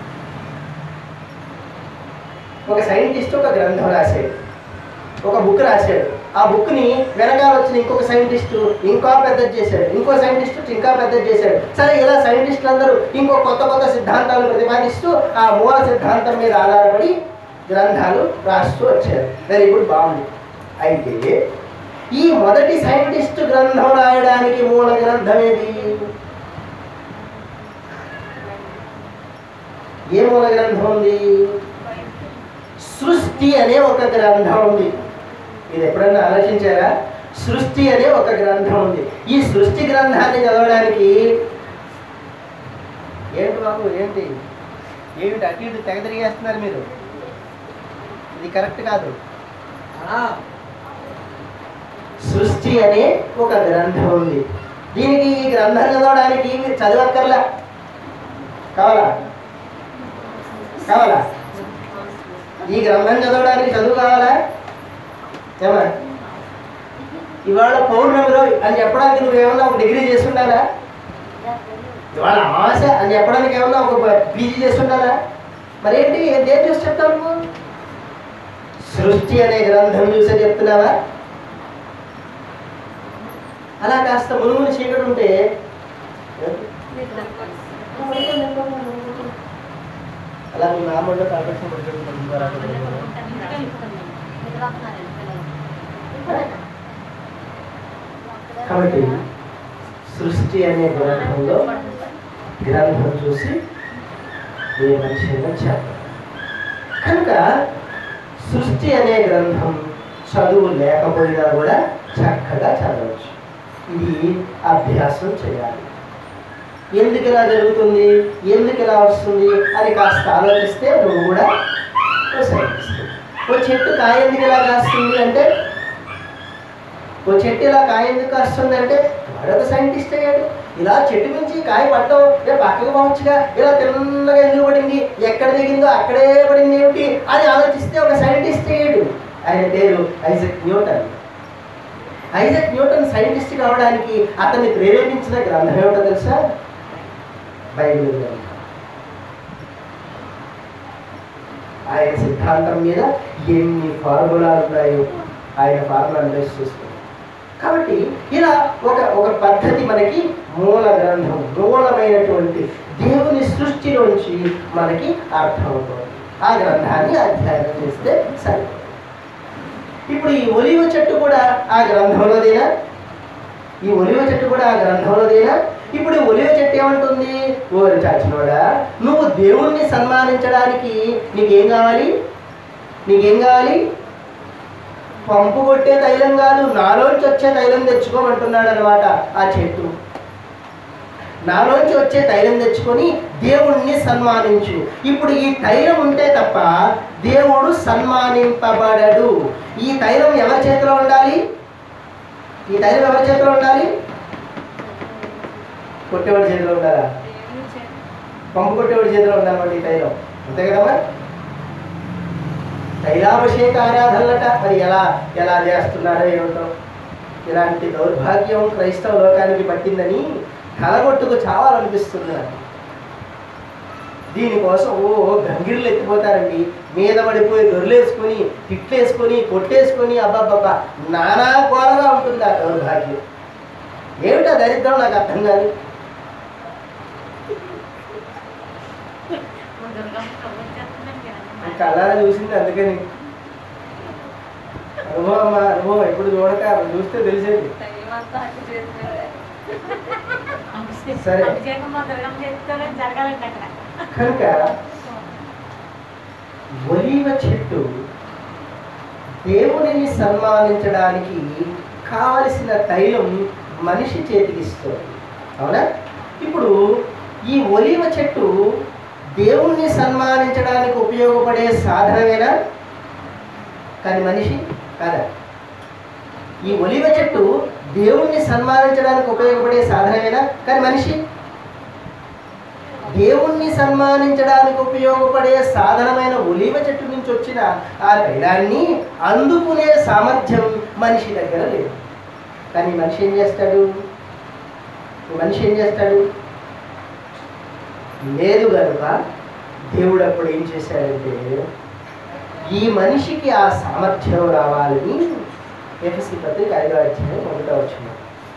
ఒక సైంటిస్ట్ ఒక గ్రంథం రాశాడు ఒక బుక్ రాశాడు ఆ బుక్ని వెనకాల వచ్చిన ఇంకొక సైంటిస్ట్ ఇంకా పెద్దది చేశాడు ఇంకో సైంటిస్ట్ ఇంకా పెద్దది చేశాడు సరే ఇలా సైంటిస్టులు అందరూ ఇంకో కొత్త కొత్త సిద్ధాంతాలు ప్రతిపాదిస్తూ ఆ మూల సిద్ధాంతం మీద ఆధారపడి గ్రంథాలు రాస్తూ వచ్చారు వెరీ గుడ్ బాగుంది అయితే ఈ మొదటి సైంటిస్ట్ గ్రంథం రాయడానికి మూల గ్రంథం ఏది ఏ మూల గ్రంథం ఉంది సృష్టి అనే ఒక గ్రంథం ఉంది ఇది ఎప్పుడన్నా ఆలోచించారా సృష్టి అనే ఒక గ్రంథం ఉంది ఈ సృష్టి గ్రంథాన్ని చదవడానికి ఏంటి బాబు ఏంటి ఏమిటి అటు ఇటు తెగ తిరిగేస్తున్నారు మీరు ఇది కరెక్ట్ కాదు సృష్టి అనే ఒక గ్రంథం ఉంది దీనికి ఈ గ్రంథం చదవడానికి మీరు చదవక్కర్లా కావాలా కావాలా ఈ గ్రంథం చదవడానికి చదువు కావాలా ఏమా ఇవాళ పౌర్ణమిలో అని చెప్పడానికి నువ్వు ఏమన్నా ఒక డిగ్రీ చేసి ఉండాలా ఇవాళ ఆశ అని చెప్పడానికి ఏమన్నా ఒక పీజీ చేసి ఉండాలా మరేంటి దేని చూసి చెప్తావు నువ్వు సృష్టి అనే గ్రంథం చూసే చెప్తున్నావా అలా కాస్త మునుముని చీకటి ఉంటే అలా మీ మామూలు ఆకర్షణ కాబట్టి సృష్టి అనే గ్రంథంలో గ్రంథం చూసి ఏ మనిషి అయినా చెప్పాలి కనుక సృష్టి అనే గ్రంథం చదువు లేకపోయినా కూడా చక్కగా చదవచ్చు ఇది అభ్యాసం చేయాలి ఎందుకు ఇలా జరుగుతుంది ఎందుకు ఇలా వస్తుంది అని కాస్త ఆలోచిస్తే నువ్వు కూడా ఓ సైంటిస్ట్ ఓ చెట్టు కాయ ఎందుకు ఇలా కాస్తుంది అంటే ఓ చెట్టు ఇలా కాయ ఎందుకు కాస్తుంది అంటే వాడొక సైంటిస్ట్ అయ్యాడు ఇలా చెట్టు నుంచి కాయ పట్టడం రేపు పక్కకు పోవచ్చుగా ఇలా తిన్నగా ఎందుకు పడింది ఎక్కడ దిగిందో అక్కడే పడింది ఏమిటి అని ఆలోచిస్తే ఒక సైంటిస్ట్ అయ్యాడు ఆయన పేరు Isaac Newton Isaac Newton scientist కావడానికి అతన్ని ప్రేరేపించిన గ్రంథం ఏమిటో తెలుసా బైబిల్ గ్రంథం ఆయన సిద్ధాంతం మీద ఎన్ని ఫార్ములాలు ఉన్నాయో ఆయన ఫార్ములా బేస్ చూసుకుంటాం కాబట్టి ఇలా ఒక ఒక పద్ధతి మనకి మూల గ్రంథం మూలమైనటువంటి దేవుని సృష్టిలోంచి మనకి అర్థమవుతుంది ఆ గ్రంథాన్ని అధ్యయనం చేస్తే సరిపోతుంది ఇప్పుడు ఈ ఒలివ చెట్టు కూడా ఆ గ్రంథంలోదేనా ఈ ఒలివ చెట్టు కూడా ఆ గ్రంథంలోదేనా ఇప్పుడు ఈ ఒలివ చెట్టు ఏమంటుంది ఓరి చాచినోడా నువ్వు దేవుణ్ణి సన్మానించడానికి నీకేం కావాలి నీకేం కావాలి పంపు కొట్టే తైలం కాదు నాలోంచి వచ్చే తైలం తెచ్చుకోమంటున్నాడు అనమాట ఆ చెట్టు నాలోంచి వచ్చే తైలం తెచ్చుకొని దేవుణ్ణి సన్మానించు ఇప్పుడు ఈ తైలం ఉంటే తప్ప దేవుడు సన్మానింపబడడు ఈ తైలం ఎవరి చేతిలో ఉండాలి ఈ తైలం ఎవరి చేతిలో ఉండాలి కొట్టేవాడి చేతిలో ఉండాలా పంపు కొట్టేవాడి చేతిలో ఉండాలన్నమాట ఈ తైలం అంతే కదమ్మా తైలాభిషేక ఆరాధనలట మరి ఎలా ఎలా చేస్తున్నారో ఏమిటో ఇలాంటి దౌర్భాగ్యం క్రైస్తవ లోకానికి పట్టిందని కలగొట్టుకు చావాలనిపిస్తుంది నాకు దీనికోసం ఓ గంగిర్లు ఎత్తిపోతారండి మీద పడిపోయి దొర్లేసుకొని తిట్లేసుకొని కొట్టేసుకొని అబ్బాబ్బా నానా ఘోరగా ఉంటుంది ఆ దౌర్భాగ్యం ఏమిటా దరిద్రం నాకు అర్థం కాదు కళ్ళారా చూసింది అందుకని అనుభవం అమ్మా అనుభవం ఎప్పుడు చూడక అప్పుడు చూస్తే తెలిసేది సరే. జరగాలంటే అక్కడ కనుక ఒలీవ చెట్టు దేవునిని సన్మానించడానికి కావలసిన తైలం మనిషి చేతికి ఇస్తుంది అవునా ఇప్పుడు ఈ ఒలీవ చెట్టు దేవుణ్ణి సన్మానించడానికి ఉపయోగపడే సాధనమేనా కానీ మనిషి కాదా ఈ ఒలివ చెట్టు దేవుణ్ణి సన్మానించడానికి ఉపయోగపడే సాధనమేనా కానీ మనిషి దేవుణ్ణి సన్మానించడానికి ఉపయోగపడే సాధనమైన ఒలివ చెట్టు నుంచి వచ్చిన ఆ తైలాన్ని అందుకునే సామర్థ్యం మనిషి దగ్గర లేదు కానీ మనిషి ఏం చేస్తాడు మనిషి ఏం చేస్తాడు లేదు కనుక దేవుడు అప్పుడు ఏం చేశాడంటే ఈ మనిషికి ఆ సామర్థ్యం రావాలని ఎఫ్ఎస్సి పత్రిక ఐదో అధ్యాయం మొదట వచ్చిన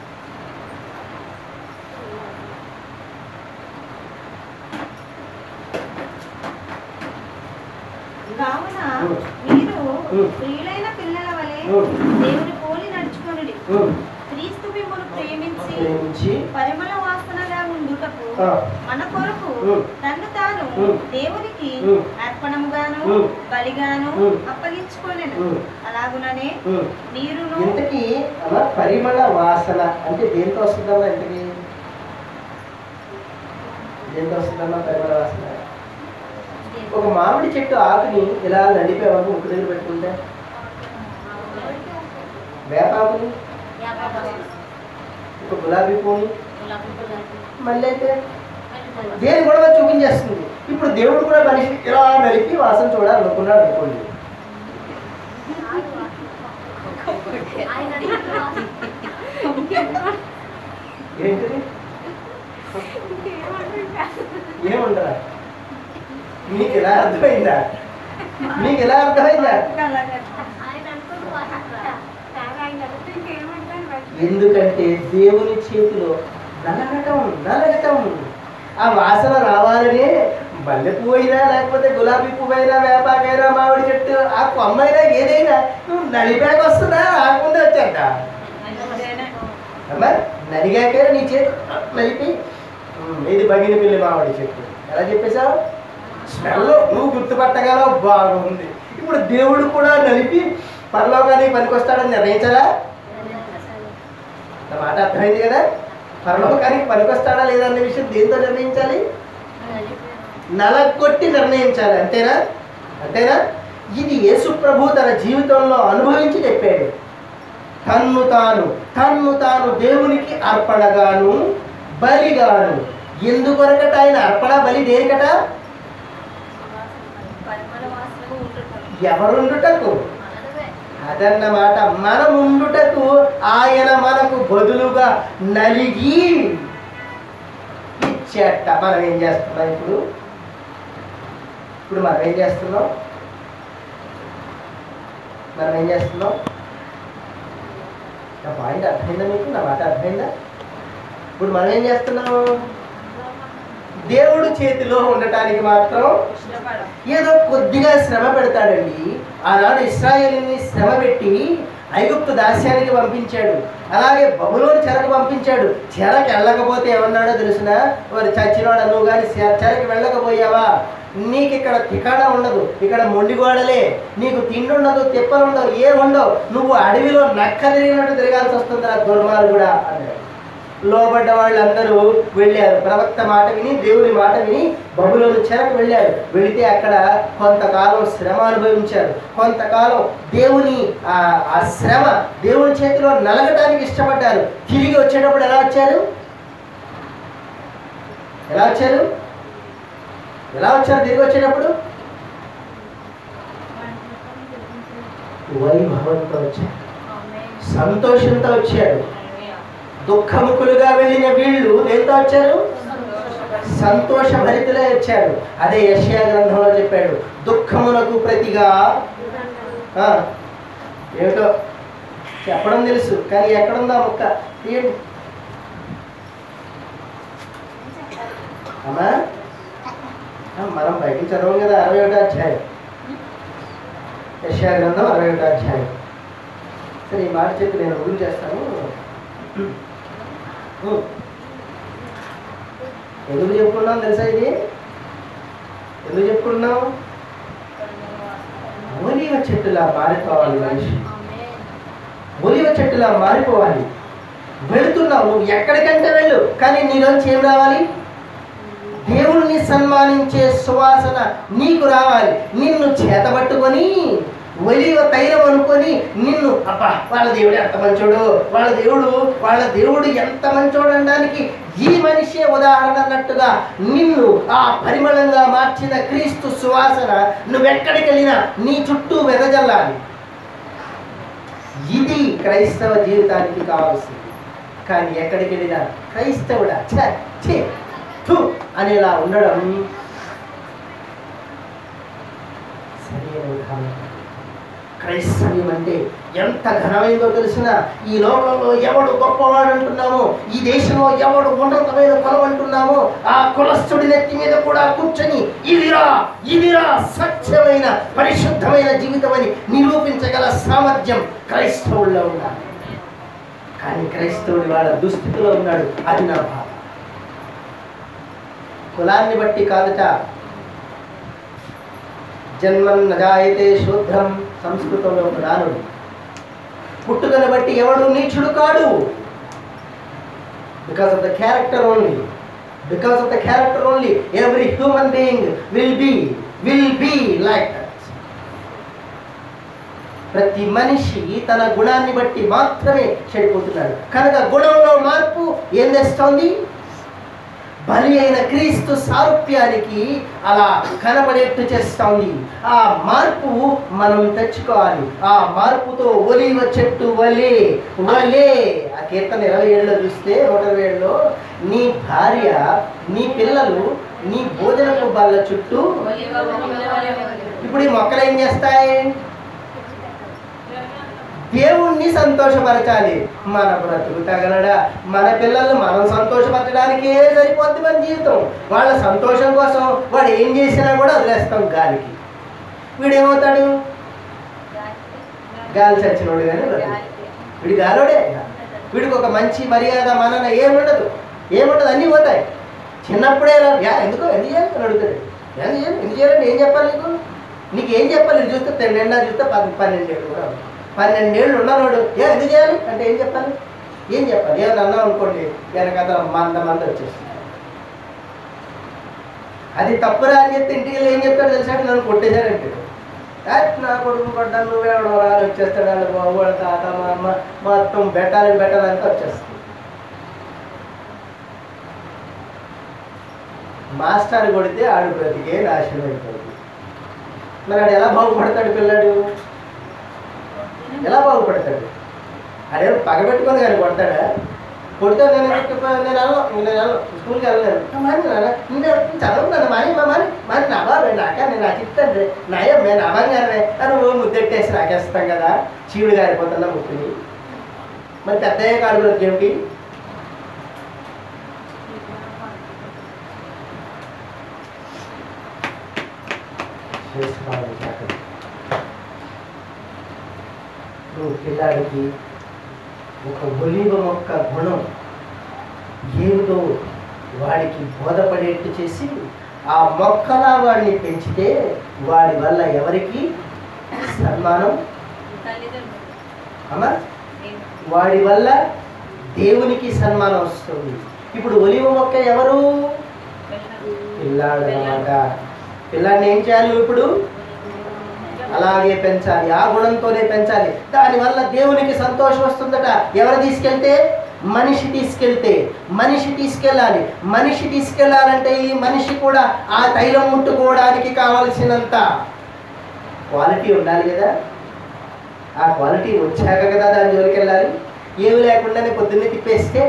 కావున ఉం. మీరు ఉం. ప్రియులైన పిల్లల వలె ఉం. దేవుని పోలి నడుచుకొనుడి క్రీస్తు మిమ్మల్ని ప్రేమించి ప్రేమించి పరిమళ వాసనగా ఉండుటకు ఆ, మన కొరకు ఉం. తన్ను తాను ఉం. దేవునికి ఉం. అర్పణముగాను ఉం. బలిగాను ఉం. అప్పగించుకోలేను ఉం. అలాగుననే ఉం. మీరును ఇంతకీ అలా పరిమళ వాసన అంటే దేంతో వస్తుందమ్మా ఇంతకీ దేంతో వస్తుందమ్మా పరిమళ వాసన ఒక మామిడి చెట్టు ఆకుని ఇలా నడిపేవాళ్ళు ముక్కు దగ్గర పెట్టుకుంటే వేపాకుని ఒక గులాబీ పూని మళ్ళీ అయితే దేని కూడా చూపించేస్తుంది ఇప్పుడు దేవుడు కూడా మనిషి ఇలా నడిపి వాసన చూడాలనుకున్నాడు అనుకోండి ఆయన ఏంటిది ఏముండరా మీకు ఎలా అర్థమైందా మీకు ఎలా అర్థమైందా ఆయన అనుకుంటూ ఎందుకంటే దేవుని చేతిలో నలగటం నలగటం ఆ వాసన రావాలనే మల్లె పువ్వు అయినా లేకపోతే గులాబీ పువ్వు అయినా వేపాకైనా మామిడి చెట్టు ఆ కొమ్మైనా ఏదైనా నువ్వు నలిపాక వస్తుందా రాకముందే వచ్చాక అమ్మా నలిగాక నీ చేతి నలిపి "ఉమ్, ఇది బగిన పిల్లి మామిడి చెట్టు ఎలా చెప్పేశావు స్మెల్ నువ్వు గుర్తుపట్టగలవు బాగుంది ఇప్పుడు దేవుడు కూడా నలిపి పరలోకానికి పనికొస్తాడని నిర్ణయించాలా నా మాట అర్థమైంది కదా పరలోకానికి పనికొస్తాడా లేదా అనే విషయం దేంతో నిర్ణయించాలి నలగొట్టి నిర్ణయించాలి అంతేనా అంతేనా ఇది యేసు ప్రభు తన జీవితంలో అనుభవించి చెప్పాడు తన్ను తాను తన్ను తాను దేవునికి అర్పణగాను బలిగాను ఎందుకొరకట ఆయన అర్పణ బలి దేనికట పరిమళ వాసనగా ఉంటుంటారు ఎవరుండుటకు అదన్నమాట మనముండుటకు ఆయన మనకు బదులుగా నలిగి ఇచ్చేట మనం ఏం చేస్తున్నాం ఇప్పుడు ఇప్పుడు మనం ఏం చేస్తున్నాం మనం ఏం చేస్తున్నాం నా పాయింట్ అర్థమైందా మీకు నా మాట అర్థమైందా ఇప్పుడు మనం ఏం చేస్తున్నాం దేవుడు చేతిలో ఉండటానికి మాత్రం ఇష్టపడం ఏదో కొద్దిగా శ్రమ పెడతాడండి ఆనాడు ఇస్రాయేలీని శ్రమ పెట్టి ఐగుప్తు దాస్యానికి పంపించాడు అలాగే బబులోని చెరకు పంపించాడు చెరకు వెళ్ళకపోతే ఏమన్నాడో తెలిసిన వారు చచ్చినవాడు నువ్వు కానీ చెరకు వెళ్ళకపోయావా నీకు ఇక్కడ ఠికాణా ఉండదు ఇక్కడ మొండిగోడలే నీకు తిండి ఉండదు తిప్పలు ఉండవు ఏ ఉండవు నువ్వు అడవిలో నక్క తిరిగినట్టు తిరగాల్సి వస్తుంది ఆ దుర్మార్గుడు కూడా అన్నాడు లోబడ్డ వాళ్ళందరూ వెళ్ళారు ప్రవక్త మాట విని దేవుని మాట విని బబులోని చెరకు వెళ్ళారు వెళితే అక్కడ కొంతకాలం శ్రమ అనుభవించారు కొంతకాలం దేవుని ఆ ఆ శ్రమ దేవుని చేతిలో నలగటానికి ఇష్టపడ్డారు తిరిగి వచ్చేటప్పుడు ఎలా వచ్చారు ఎలా వచ్చారు ఎలా వచ్చారు తిరిగి వచ్చేటప్పుడు వైభవంతో వచ్చారు సంతోషంతో వచ్చారు దుఃఖముఖులుగా వెళ్ళిన వీళ్ళు దేంతో వచ్చారు సంతోష భరితులే వచ్చారు అదే యశ్యా గ్రంథంలో చెప్పాడు దుఃఖమునకు ప్రతిగా ఆ, ఏమిటో చెప్పడం తెలుసు కానీ ఎక్కడుందా ముక్క తీయండి అమ్మా ఆ, మనం బయటికి చదవం కదా అరవై ఒకటో అధ్యాయం యశా గ్రంథం అరవై ఒకటో అధ్యాయం సరే ఈ మాట చెప్పి నేను ఊరు చేస్తాను ఉం. ఎందుకు చెప్పుకున్నాం తెలుసా ఇది ఎందుకు చెప్పుకున్నాం ఒలివ చెట్టులా మారిపోవాలి మనిషి ఒలివ చెట్టులా మారిపోవాలి వెళుతున్నావు నువ్వు ఎక్కడికంటే వెళ్ళు కానీ నీలోంచి ఏం రావాలి దేవుణ్ణి సన్మానించే సువాసన నీకు రావాలి నిన్ను చేతబట్టుకొని ఒలివ తైలం అనుకొని నిన్ను అబ్బా వాళ్ళ దేవుడు ఎంత మంచోడు వాళ్ళ దేవుడు వాళ్ళ దేవుడు ఎంత మంచోడు అనడానికి ఈ మనిషే ఉదాహరణ అన్నట్టుగా నిన్ను ఆ పరిమళంగా మార్చిన క్రీస్తు సువాసన నువ్వెక్కడికి వెళ్ళినా నీ చుట్టూ వెదజల్లాలి ఇది క్రైస్తవ జీవితానికి కావాల్సింది కానీ ఎక్కడికి వెళ్ళినా క్రైస్తవుడా ఛ, ఛీ, థు అనేలా ఉండడం సరైన విధానం క్రైస్తవ్యం అంటే ఎంత ఘనమైందో తెలిసిన ఈ లోకంలో ఎవడు గొప్పవాడు అంటున్నామో ఈ దేశంలో ఎవడు ఉన్నతమైన కులం అంటున్నామో ఆ కులస్థుడి నెత్తి మీద కూడా కూర్చొని ఇదిరా ఇదిరా సత్యమైన పరిశుద్ధమైన జీవితం అని నిరూపించగల సామర్థ్యం క్రైస్తవుల్లో ఉండాలి కానీ క్రైస్తవుడి వాళ్ళ దుస్థితిలో ఉన్నాడు అది నా బాధ కులాన్ని బట్టి కాదుట జన్మం నజాయితే శూద్రం సంస్కృతంలో ఒక నానుడు పుట్టుకను బట్టి ఎవడు నీచుడు కాడు because of the character only because of the character only every human being will be will be like ప్రతి మనిషి తన గుణాన్ని బట్టి మాత్రమే చెడిపోతున్నాడు కనుక గుణంలో మార్పు ఏం తెస్తోంది బలి అయిన క్రీస్తు సారూప్యానికి అలా కనబడేట్టు చేస్తోంది ఆ మార్పు మనం తెచ్చుకోవాలి ఆ మార్పుతో ఒలివ చెట్టు వలే వలే ఆ కీర్తన ఇరవై ఏడులో చూస్తే నూట ఇరవై ఏడులో నీ భార్య నీ పిల్లలు నీ భోజనపు బల్ల చుట్టూ ఇప్పుడు ఈ మొక్కలు ఏం చేస్తాయి దేవుణ్ణి సంతోషపరచాలి మన బ్రతుకు తగలడా మన పిల్లల్ని మనం సంతోషపరచడానికే సరిపోద్ది మన జీవితం వాళ్ళ సంతోషం కోసం వాడు ఏం చేసినా కూడా వదిలేస్తాం గాలికి వీడు ఏమవుతాడు గాలి చచ్చినోడు కానీ బ్రతుకు. వీడు గాలోడే వీడికి ఒక మంచి మర్యాద మనన ఏముండదు ఏముండదు అన్నీ పోతాయి చిన్నప్పుడే ఇలా, యా ఎందుకో ఎందుకు చేయాలి అని అడుగుతాడు ఎందుకు చేయాలి ఎందుకు చేయాలంటే ఏం చెప్పాలి నీకు నీకు ఏం చెప్పాలి ఇది చూస్తే తె- నిండా చూస్తే పది పన్నెండేళ్ళు కూడా ఉంది. పన్నెండేళ్ళు ఉన్నవాడు ఏ ఎందుకు చేయాలి అంటే ఏం చెప్పాలి ఏం చెప్పాలి ఏమన్నా అన్నాం అనుకోండి వెనకాల మంద మంద వచ్చేస్తుంది అది తప్పురా అని చెప్తే ఇంటికి వెళ్ళి ఏం చెప్తాడు తెలిసా నన్ను కొట్టేశారంటే "ఏయ్, నా కొడుకు కొట్టాను నువ్వెవడో రాని వచ్చేస్తాడు వాళ్ళ బాబు వాళ్ళ తాత మా అమ్మ మొత్తం పెట్టాలని పెట్టాలంతా వచ్చేస్తుంది మాస్టర్ కొడితే ఆడు బ్రతికే నాశనం అయిపోతుంది మరి ఆడు ఎలా బాగుపడతాడు పిల్లాడు ఎలా బాగుపడతాడు అదే పగబెట్టుకొని కానీ కొడతాడా కొడితే నేను ఎక్కువ- నేను అలా నేను అలా స్కూల్కి వెళ్ళలేను మరి నాన్న నేను చదవను మరి మా మరి మరి నా బాబు నాక నేను నాకు ఇస్తాను నాయ నేను అవ్వంగానే అని ఓ ముద్దెట్టేసి నాకేస్తాం కదా చీవుడు గారిపోతున్నా ముక్కుని మరి పెద్దయ్య కాడు ఏమిటి చేసుకోవాలి చక్కగా. నువ్వు పిల్లాడికి ఒక ఒలివ మొక్క గుణం ఏమిటో వాడికి బోధపడేట్టు చేసి ఆ మొక్కలా వాడిని పెంచితే వాడి వల్ల ఎవరికి సన్మానం అమ్మా వాడి వల్ల దేవునికి సన్మానం వస్తుంది ఇప్పుడు ఒలివ మొక్క ఎవరు పిల్లాడు అన్నమాట పిల్లాడిని ఏం చేయాలి నువ్వు ఇప్పుడు అలాగే పెంచాలి ఆ గుణంతోనే పెంచాలి దానివల్ల దేవునికి సంతోషం వస్తుందట ఎవరు తీసుకెళ్తే మనిషి తీసుకెళ్తే మనిషి తీసుకెళ్ళాలి మనిషి తీసుకెళ్ళాలంటే ఈ మనిషి కూడా ఆ తైలం ముట్టుకోవడానికి కావలసినంత క్వాలిటీ ఉండాలి కదా ఆ క్వాలిటీ వచ్చాక కదా దాని జోలికి వెళ్ళాలి ఏమి లేకుండానే పొద్దున్నే తిప్పేస్తే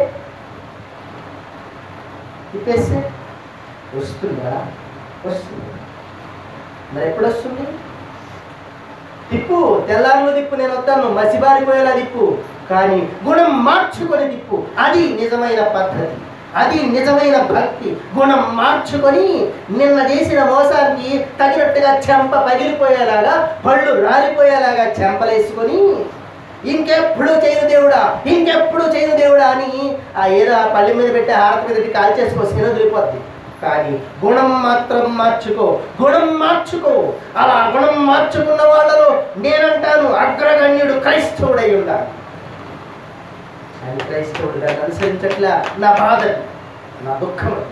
తిప్పేస్తే వస్తుందా వస్తుంది మరి ఎప్పుడు వస్తుంది తిప్పు తెల్లారులు తిప్పు నేను వస్తాను మసిబారిపోయేలా తిప్పు కానీ గుణం మార్చుకొని తిప్పు అది నిజమైన పద్ధతి అది నిజమైన భక్తి గుణం మార్చుకొని నిన్న చేసిన మోసానికి తగినట్టుగా చెంప పగిలిపోయేలాగా పళ్ళు రాలిపోయేలాగా చెంపలేసుకొని ఇంకెప్పుడు చేయను దేవుడా ఇంకెప్పుడు చేయను దేవుడా అని ఆ ఏదో ఆ పళ్ళి మీద పెట్టి హారతి మీద పెట్టి కాల్ చేసుకో వదిలిపోద్ది కానీ గుణం మాత్రం మార్చుకో గుణం మార్చుకో అలా గుణం మార్చుకున్న వాళ్ళలో నేనంటాను అగ్రగణ్యుడు క్రైస్తవుడై ఉండాలి ఆయన క్రైస్తవుడు దాన్ని అనుసరించట్లా నా బాధ అది, నా దుఃఖం అది.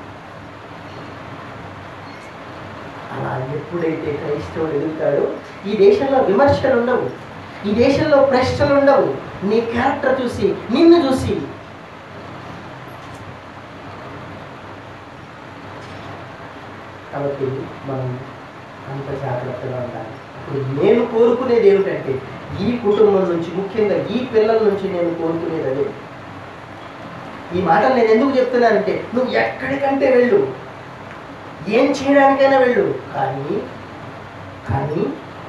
అలా ఎప్పుడైతే క్రైస్తవుడు ఎదుగుతాడో ఈ దేశంలో విమర్శలు ఉండవు ఈ దేశంలో ప్రశ్నలు ఉండవు నీ క్యారెక్టర్ చూసి నిన్ను చూసి కాబట్టి మనం అంత జాగ్రత్తగా ఉండాలి ఇప్పుడు నేను కోరుకునేది ఏమిటంటే ఈ కుటుంబం నుంచి ముఖ్యంగా ఈ పిల్లల నుంచి నేను కోరుకునేది అదే ఈ మాటలు నేను ఎందుకు చెప్తున్నానంటే నువ్వు ఎక్కడికంటే వెళ్ళు ఏం చేయడానికైనా వెళ్ళు కానీ కానీ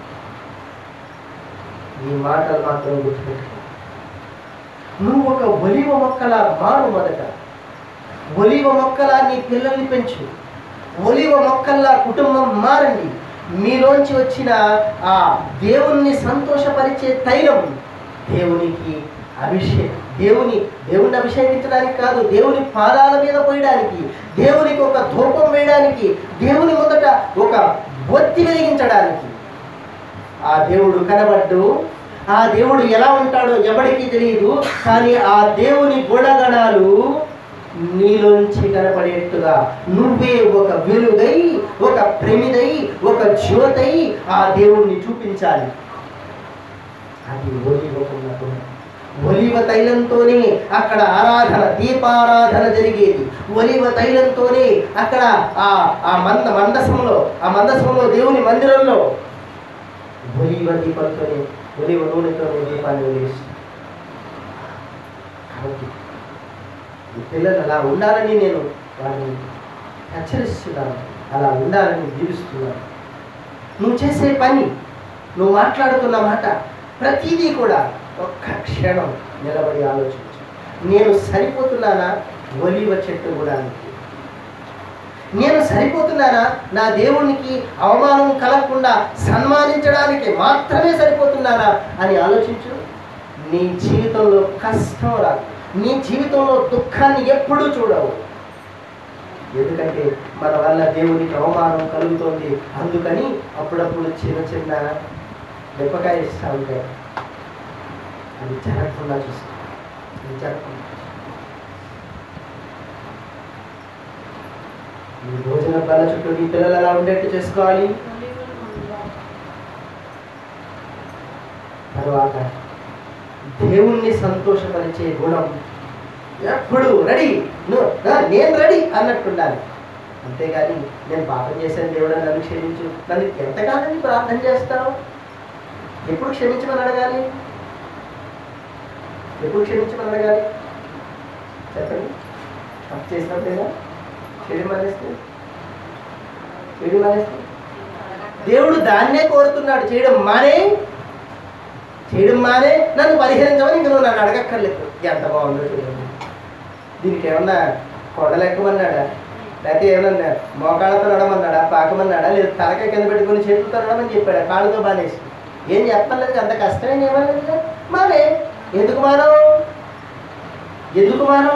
ఈ మాటలు మాత్రం గుర్తుపెట్టుకో నువ్వు ఒక ఒలివ మొక్కలా మారు మొదట ఒలివ మొక్కలా నీ పిల్లల్ని పెంచు ఒలివ మొక్కల్లా కుటుంబం మారండి మీలోంచి వచ్చిన ఆ దేవుణ్ణి సంతోషపరిచే తైలం దేవునికి అభిషేకం దేవుని దేవుణ్ణి అభిషేకించడానికి కాదు దేవుని పాదాల మీద పోయడానికి దేవునికి ఒక ధూపం వేయడానికి దేవుని ముందట ఒక బొత్తి వెలిగించడానికి ఆ దేవుడు కనబడ్డు ఆ దేవుడు ఎలా ఉంటాడో ఎవడికి తెలియదు కానీ ఆ దేవుని గుణగణాలు నీలోంచి కనపడేట్టుగా నువ్వే ఒక వెలుగై ఒక ప్రమిదై ఒక జ్యోతై ఆ దేవుణ్ణి చూపించాలి అది ఒలివకున్న గుణం ఒలివ తైలంతోనే అక్కడ ఆరాధన దీపారాధన జరిగేది ఒలివ తైలంతోనే అక్కడ ఆ ఆ మంద మందసంలో ఆ మందసంలో దేవుని మందిరంలో ఒలివ దీపంతోనే ఒలివ నూనెతోనే దీపాన్ని వెలిగిస్తుంది కాబట్టి ఈ పిల్లలు అలా ఉండాలని నేను వారిని హెచ్చరిస్తున్నాను అలా ఉండాలని జీవిస్తున్నాను నువ్వు చేసే పని నువ్వు మాట్లాడుతున్న మాట ప్రతిదీ కూడా ఒక్క క్షణం నిలబడి ఆలోచించు నేను సరిపోతున్నానా ఒలివ చెట్టు కూడా నేను సరిపోతున్నానా నా దేవునికి అవమానం కలగకుండా సన్మానించడానికి మాత్రమే సరిపోతున్నానా అని ఆలోచించు నీ జీవితంలో కష్టం రాదు నీ జీవితంలో దుఃఖాన్ని ఎప్పుడూ చూడవు ఎందుకంటే మన వల్ల దేవునికి అవమానం కలుగుతోంది అందుకని అప్పుడప్పుడు చిన్న చిన్న దెబ్బకాయ ఇస్తూ ఉంటాయి అది జరగకుండా చూసుకో అది జరగకుండా ఈ భోజన బల చుట్టూ నీ పిల్లలు ఎలా ఉండేట్టు చేసుకోవాలి తర్వాత దేవుణ్ణి సంతోషపరిచే గుణం ఎప్పుడు రెడీ నువ్వు ఆ, నేను రెడీ అన్నట్టు ఉండాలి అంతేగాని నేను పాపం చేశాను దేవుడు నన్ను క్షమించు నన్ను ఎంతకాలం ప్రార్థన చేస్తావు ఎప్పుడు క్షమించమని అడగాలి ఎప్పుడు క్షమించమని అడగాలి చెప్పండి తప్పు చేసినప్పుడేనా చెడు మానేస్తే చెడు మానేస్తే దేవుడు దాన్నే కోరుతున్నాడు చేయడం మానే చేయడం మానే నన్ను పరిహరించమని ఇంక నువ్వు నన్ను అడగక్కర్లేదు ఎంత బాగుందో చూడండి దీనికి ఏమన్నా కొండలెక్కమన్నాడా లేకపోతే ఏమన్నా మోకాళ్ళతో నడమన్నాడా పాకమన్నాడా లేదు తలకాయ కింద పెట్టుకుని చేతులతో నడమని చెప్పాడు కాళ్ళతో బానేసి ఏం చెప్పలేదు అంత కష్టమేం ఏమలేదు మానే ఎందుకు మానవు ఎందుకు మానవు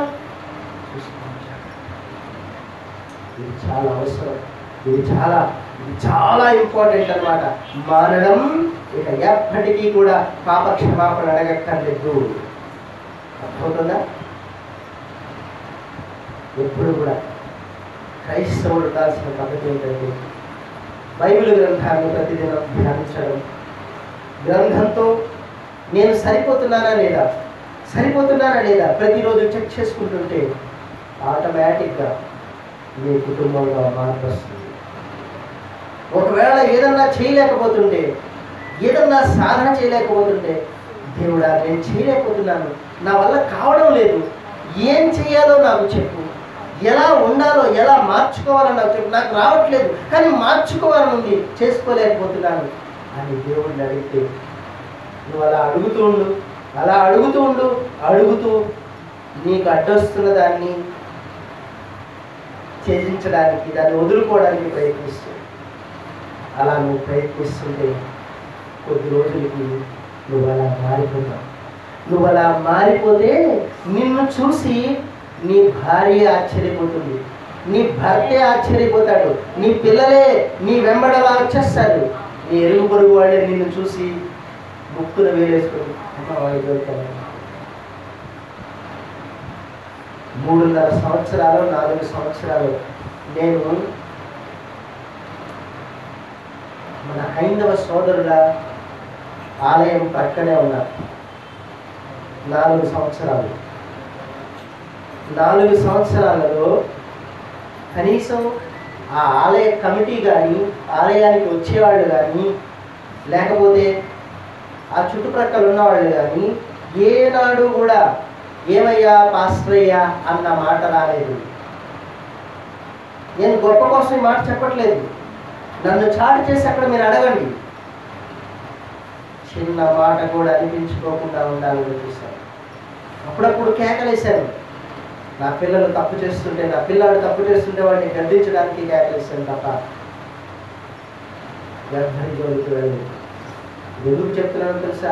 ఇది చాలా అవసరం ఇది చాలా ఇది చాలా ఇంపార్టెంట్ అన్నమాట మానడం ఇక ఎప్పటికీ కూడా పాప క్షమాపణ అడగక్కర్లేదు అర్థమవుతుందా ఎప్పుడు కూడా క్రైస్తవుడు ఉండాల్సిన పద్ధతి ఏంటంటే బైబిల్ గ్రంథాన్ని ప్రతిదినం ధ్యానించడం గ్రంథంతో నేను సరిపోతున్నానా లేదా సరిపోతున్నానా లేదా ప్రతిరోజు చెక్ చేసుకుంటుంటే ఆటోమేటిక్గా మీ కుటుంబంలో మార్పు వస్తుంది ఒకవేళ ఏదన్నా చేయలేకపోతుంటే ఏదన్నా సాధన చేయలేకపోతుంటే దేవుడా నేను చేయలేకపోతున్నాను నా వల్ల కావడం లేదు ఏం చేయాలో నాకు చెప్పు ఎలా ఉండాలో ఎలా మార్చుకోవాలో నాకు చెప్పు నాకు రావట్లేదు కానీ మార్చుకోవాలని ఉంది చేసుకోలేకపోతున్నాను అని దేవుడిని అడిగితే నువ్వు అలా అడుగుతూ ఉండు అలా అడుగుతూ ఉండు అడుగుతూ నీకు అడ్డొస్తున్న దాన్ని త్యజించడానికి దాన్ని వదులుకోవడానికి ప్రయత్నిస్తుంది అలా నువ్వు ప్రయత్నిస్తుంటే కొద్ది రోజులకి నువ్వు అలా మారిపోతావు నువ్వు అలా మారిపోతే నిన్ను చూసి నీ భార్య ఆశ్చర్యపోతుంది నీ భర్తే ఆశ్చర్యపోతాడు నీ పిల్లలే నీ వెంబడలా వచ్చేస్తారు నీ ఎరుగు పొరుగు వాళ్ళే నిన్ను చూసి ముక్కును వేలేసుకొని అమ్మ వాడి దొరికాను మూడున్నర సంవత్సరాలు నాలుగు సంవత్సరాలు నేను మన హైందవ సోదరుల ఆలయం పక్కనే ఉన్నా నాలుగు సంవత్సరాలు నాలుగు సంవత్సరాలలో కనీసం ఆ ఆలయ కమిటీ కానీ ఆలయానికి వచ్చేవాళ్ళు కానీ లేకపోతే ఆ చుట్టుప్రక్కల ఉన్నవాళ్ళు కానీ ఏనాడు కూడా ఏమయ్యా పాస్టరయ్యా అన్న మాట రాలేదు నేను గొప్ప కోసం ఈ మాట చెప్పట్లేదు నన్ను చాటు చేసి అక్కడ మీరు అడగండి చిన్న మాట కూడా అనిపించుకోకుండా ఉండాలని చూశాను అప్పుడప్పుడు కేకలేశాను నా పిల్లలు తప్పు చేస్తుంటే నా పిల్లాడు తప్పు చేస్తుంటే వాడిని గద్దించడానికి కేకలేశాను తప్ప గర్భని జోలికి వెళ్ళి ఎందుకు చెప్తున్నాను తెలుసా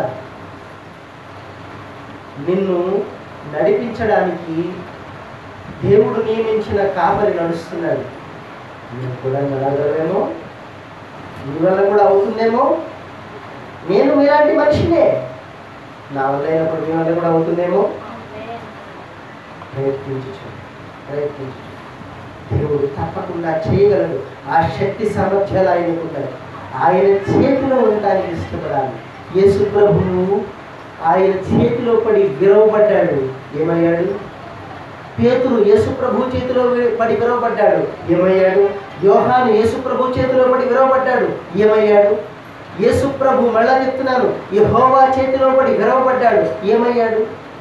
నిన్ను నడిపించడానికి దేవుడు నియమించిన కాపరి నడుస్తున్నాడు నేను కూడా నడగలేమో నీ వల్ల కూడా అవుతుందేమో నేను మీలాంటి మనిషినే నా వల్ల అయినప్పుడు మీ వల్ల కూడా అవుతుందేమో ప్రయత్నించు ప్రయత్నించు దేవుడు తప్పకుండా చేయగలడు ఆ శక్తి సామర్థ్యాలు ఆయనకున్నాయి ఆయన చేతిలో ఉండడానికి ఇష్టపడాలి యేసు ప్రభువు ఆయన చేతిలో పడి విరవబడ్డాడు ఏమయ్యాడు పేతురు యేసు ప్రభు చేతిలో వి- పడి విరవబడ్డాడు ఏమయ్యాడు యోహాను యేసు ప్రభు చేతిలో పడి విరవబడ్డాడు ఏమయ్యాడు యేసు ప్రభు మళ్ళా చెప్తున్నాను యెహోవా చేతిలో పడి విరవబడ్డాడు ఏమయ్యాడు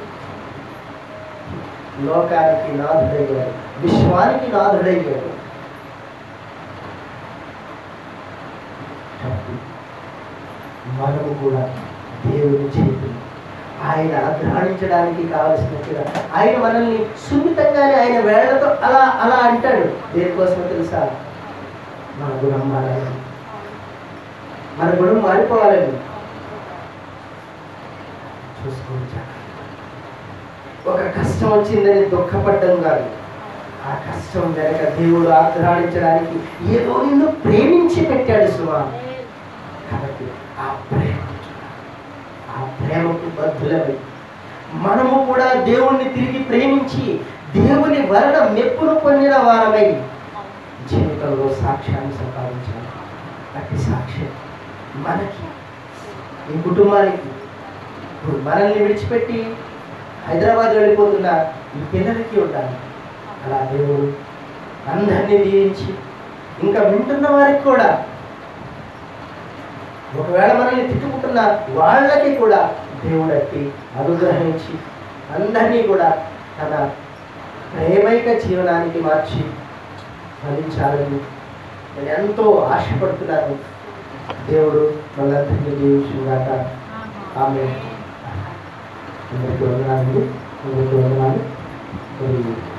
లోకానికి నాథుడయ్యాడు విశ్వానికి నాథుడయ్యాడు కాబట్టి మనము కూడా దేవుని చేతులు ఆయన అధ్రాణించడానికి కావలసినట్టుగా ఆయన మనల్ని సున్నితంగానే ఆయన వేళ్లతో అలా అలా అంటాడు దేనికోసమో తెలుసా మన గుణం మారాలని మన గుణం మారిపోవాలని చూసుకోండి జాగ్రత్త. ఒక కష్టం వచ్చిందని దుఃఖపడ్డం కాదు ఆ కష్టం వెనక దేవుడు ఆగ్రహించడానికి ఏదో నిన్ను ప్రేమించి పెట్టాడు సుమా కాబట్టి ఆ ప్రేమ చూడాలి. ఆ ప్రేమకు బద్ధులమై మనము కూడా దేవుణ్ణి తిరిగి ప్రేమించి దేవుని వలన మెప్పును పొందిన వారమై జీవితంలో సాక్ష్యాన్ని సంపాదించాలి అట్టి సాక్ష్యం మనకి ఈ కుటుంబానికి ఇప్పుడు మనల్ని విడిచిపెట్టి హైదరాబాద్ వెళ్ళిపోతున్న ఈ పిల్లలకి ఉండాలి అలా దేవుడు అందరినీ దీవించి ఇంకా వింటున్న వారికి కూడా ఒకవేళ మనల్ని తిట్టుకుంటున్న వాళ్ళకి కూడా దేవుడు అట్టి అనుగ్రహించి అందరినీ కూడా తన ప్రేమైక జీవనానికి మార్చి ఫలించాలని నేను ఎంతో ఆశపడుతున్నాను దేవుడు మనందరినీ దీవించుగాక ఆమె అందరికీ వందనాలు అందరికీ వందనాలు మరి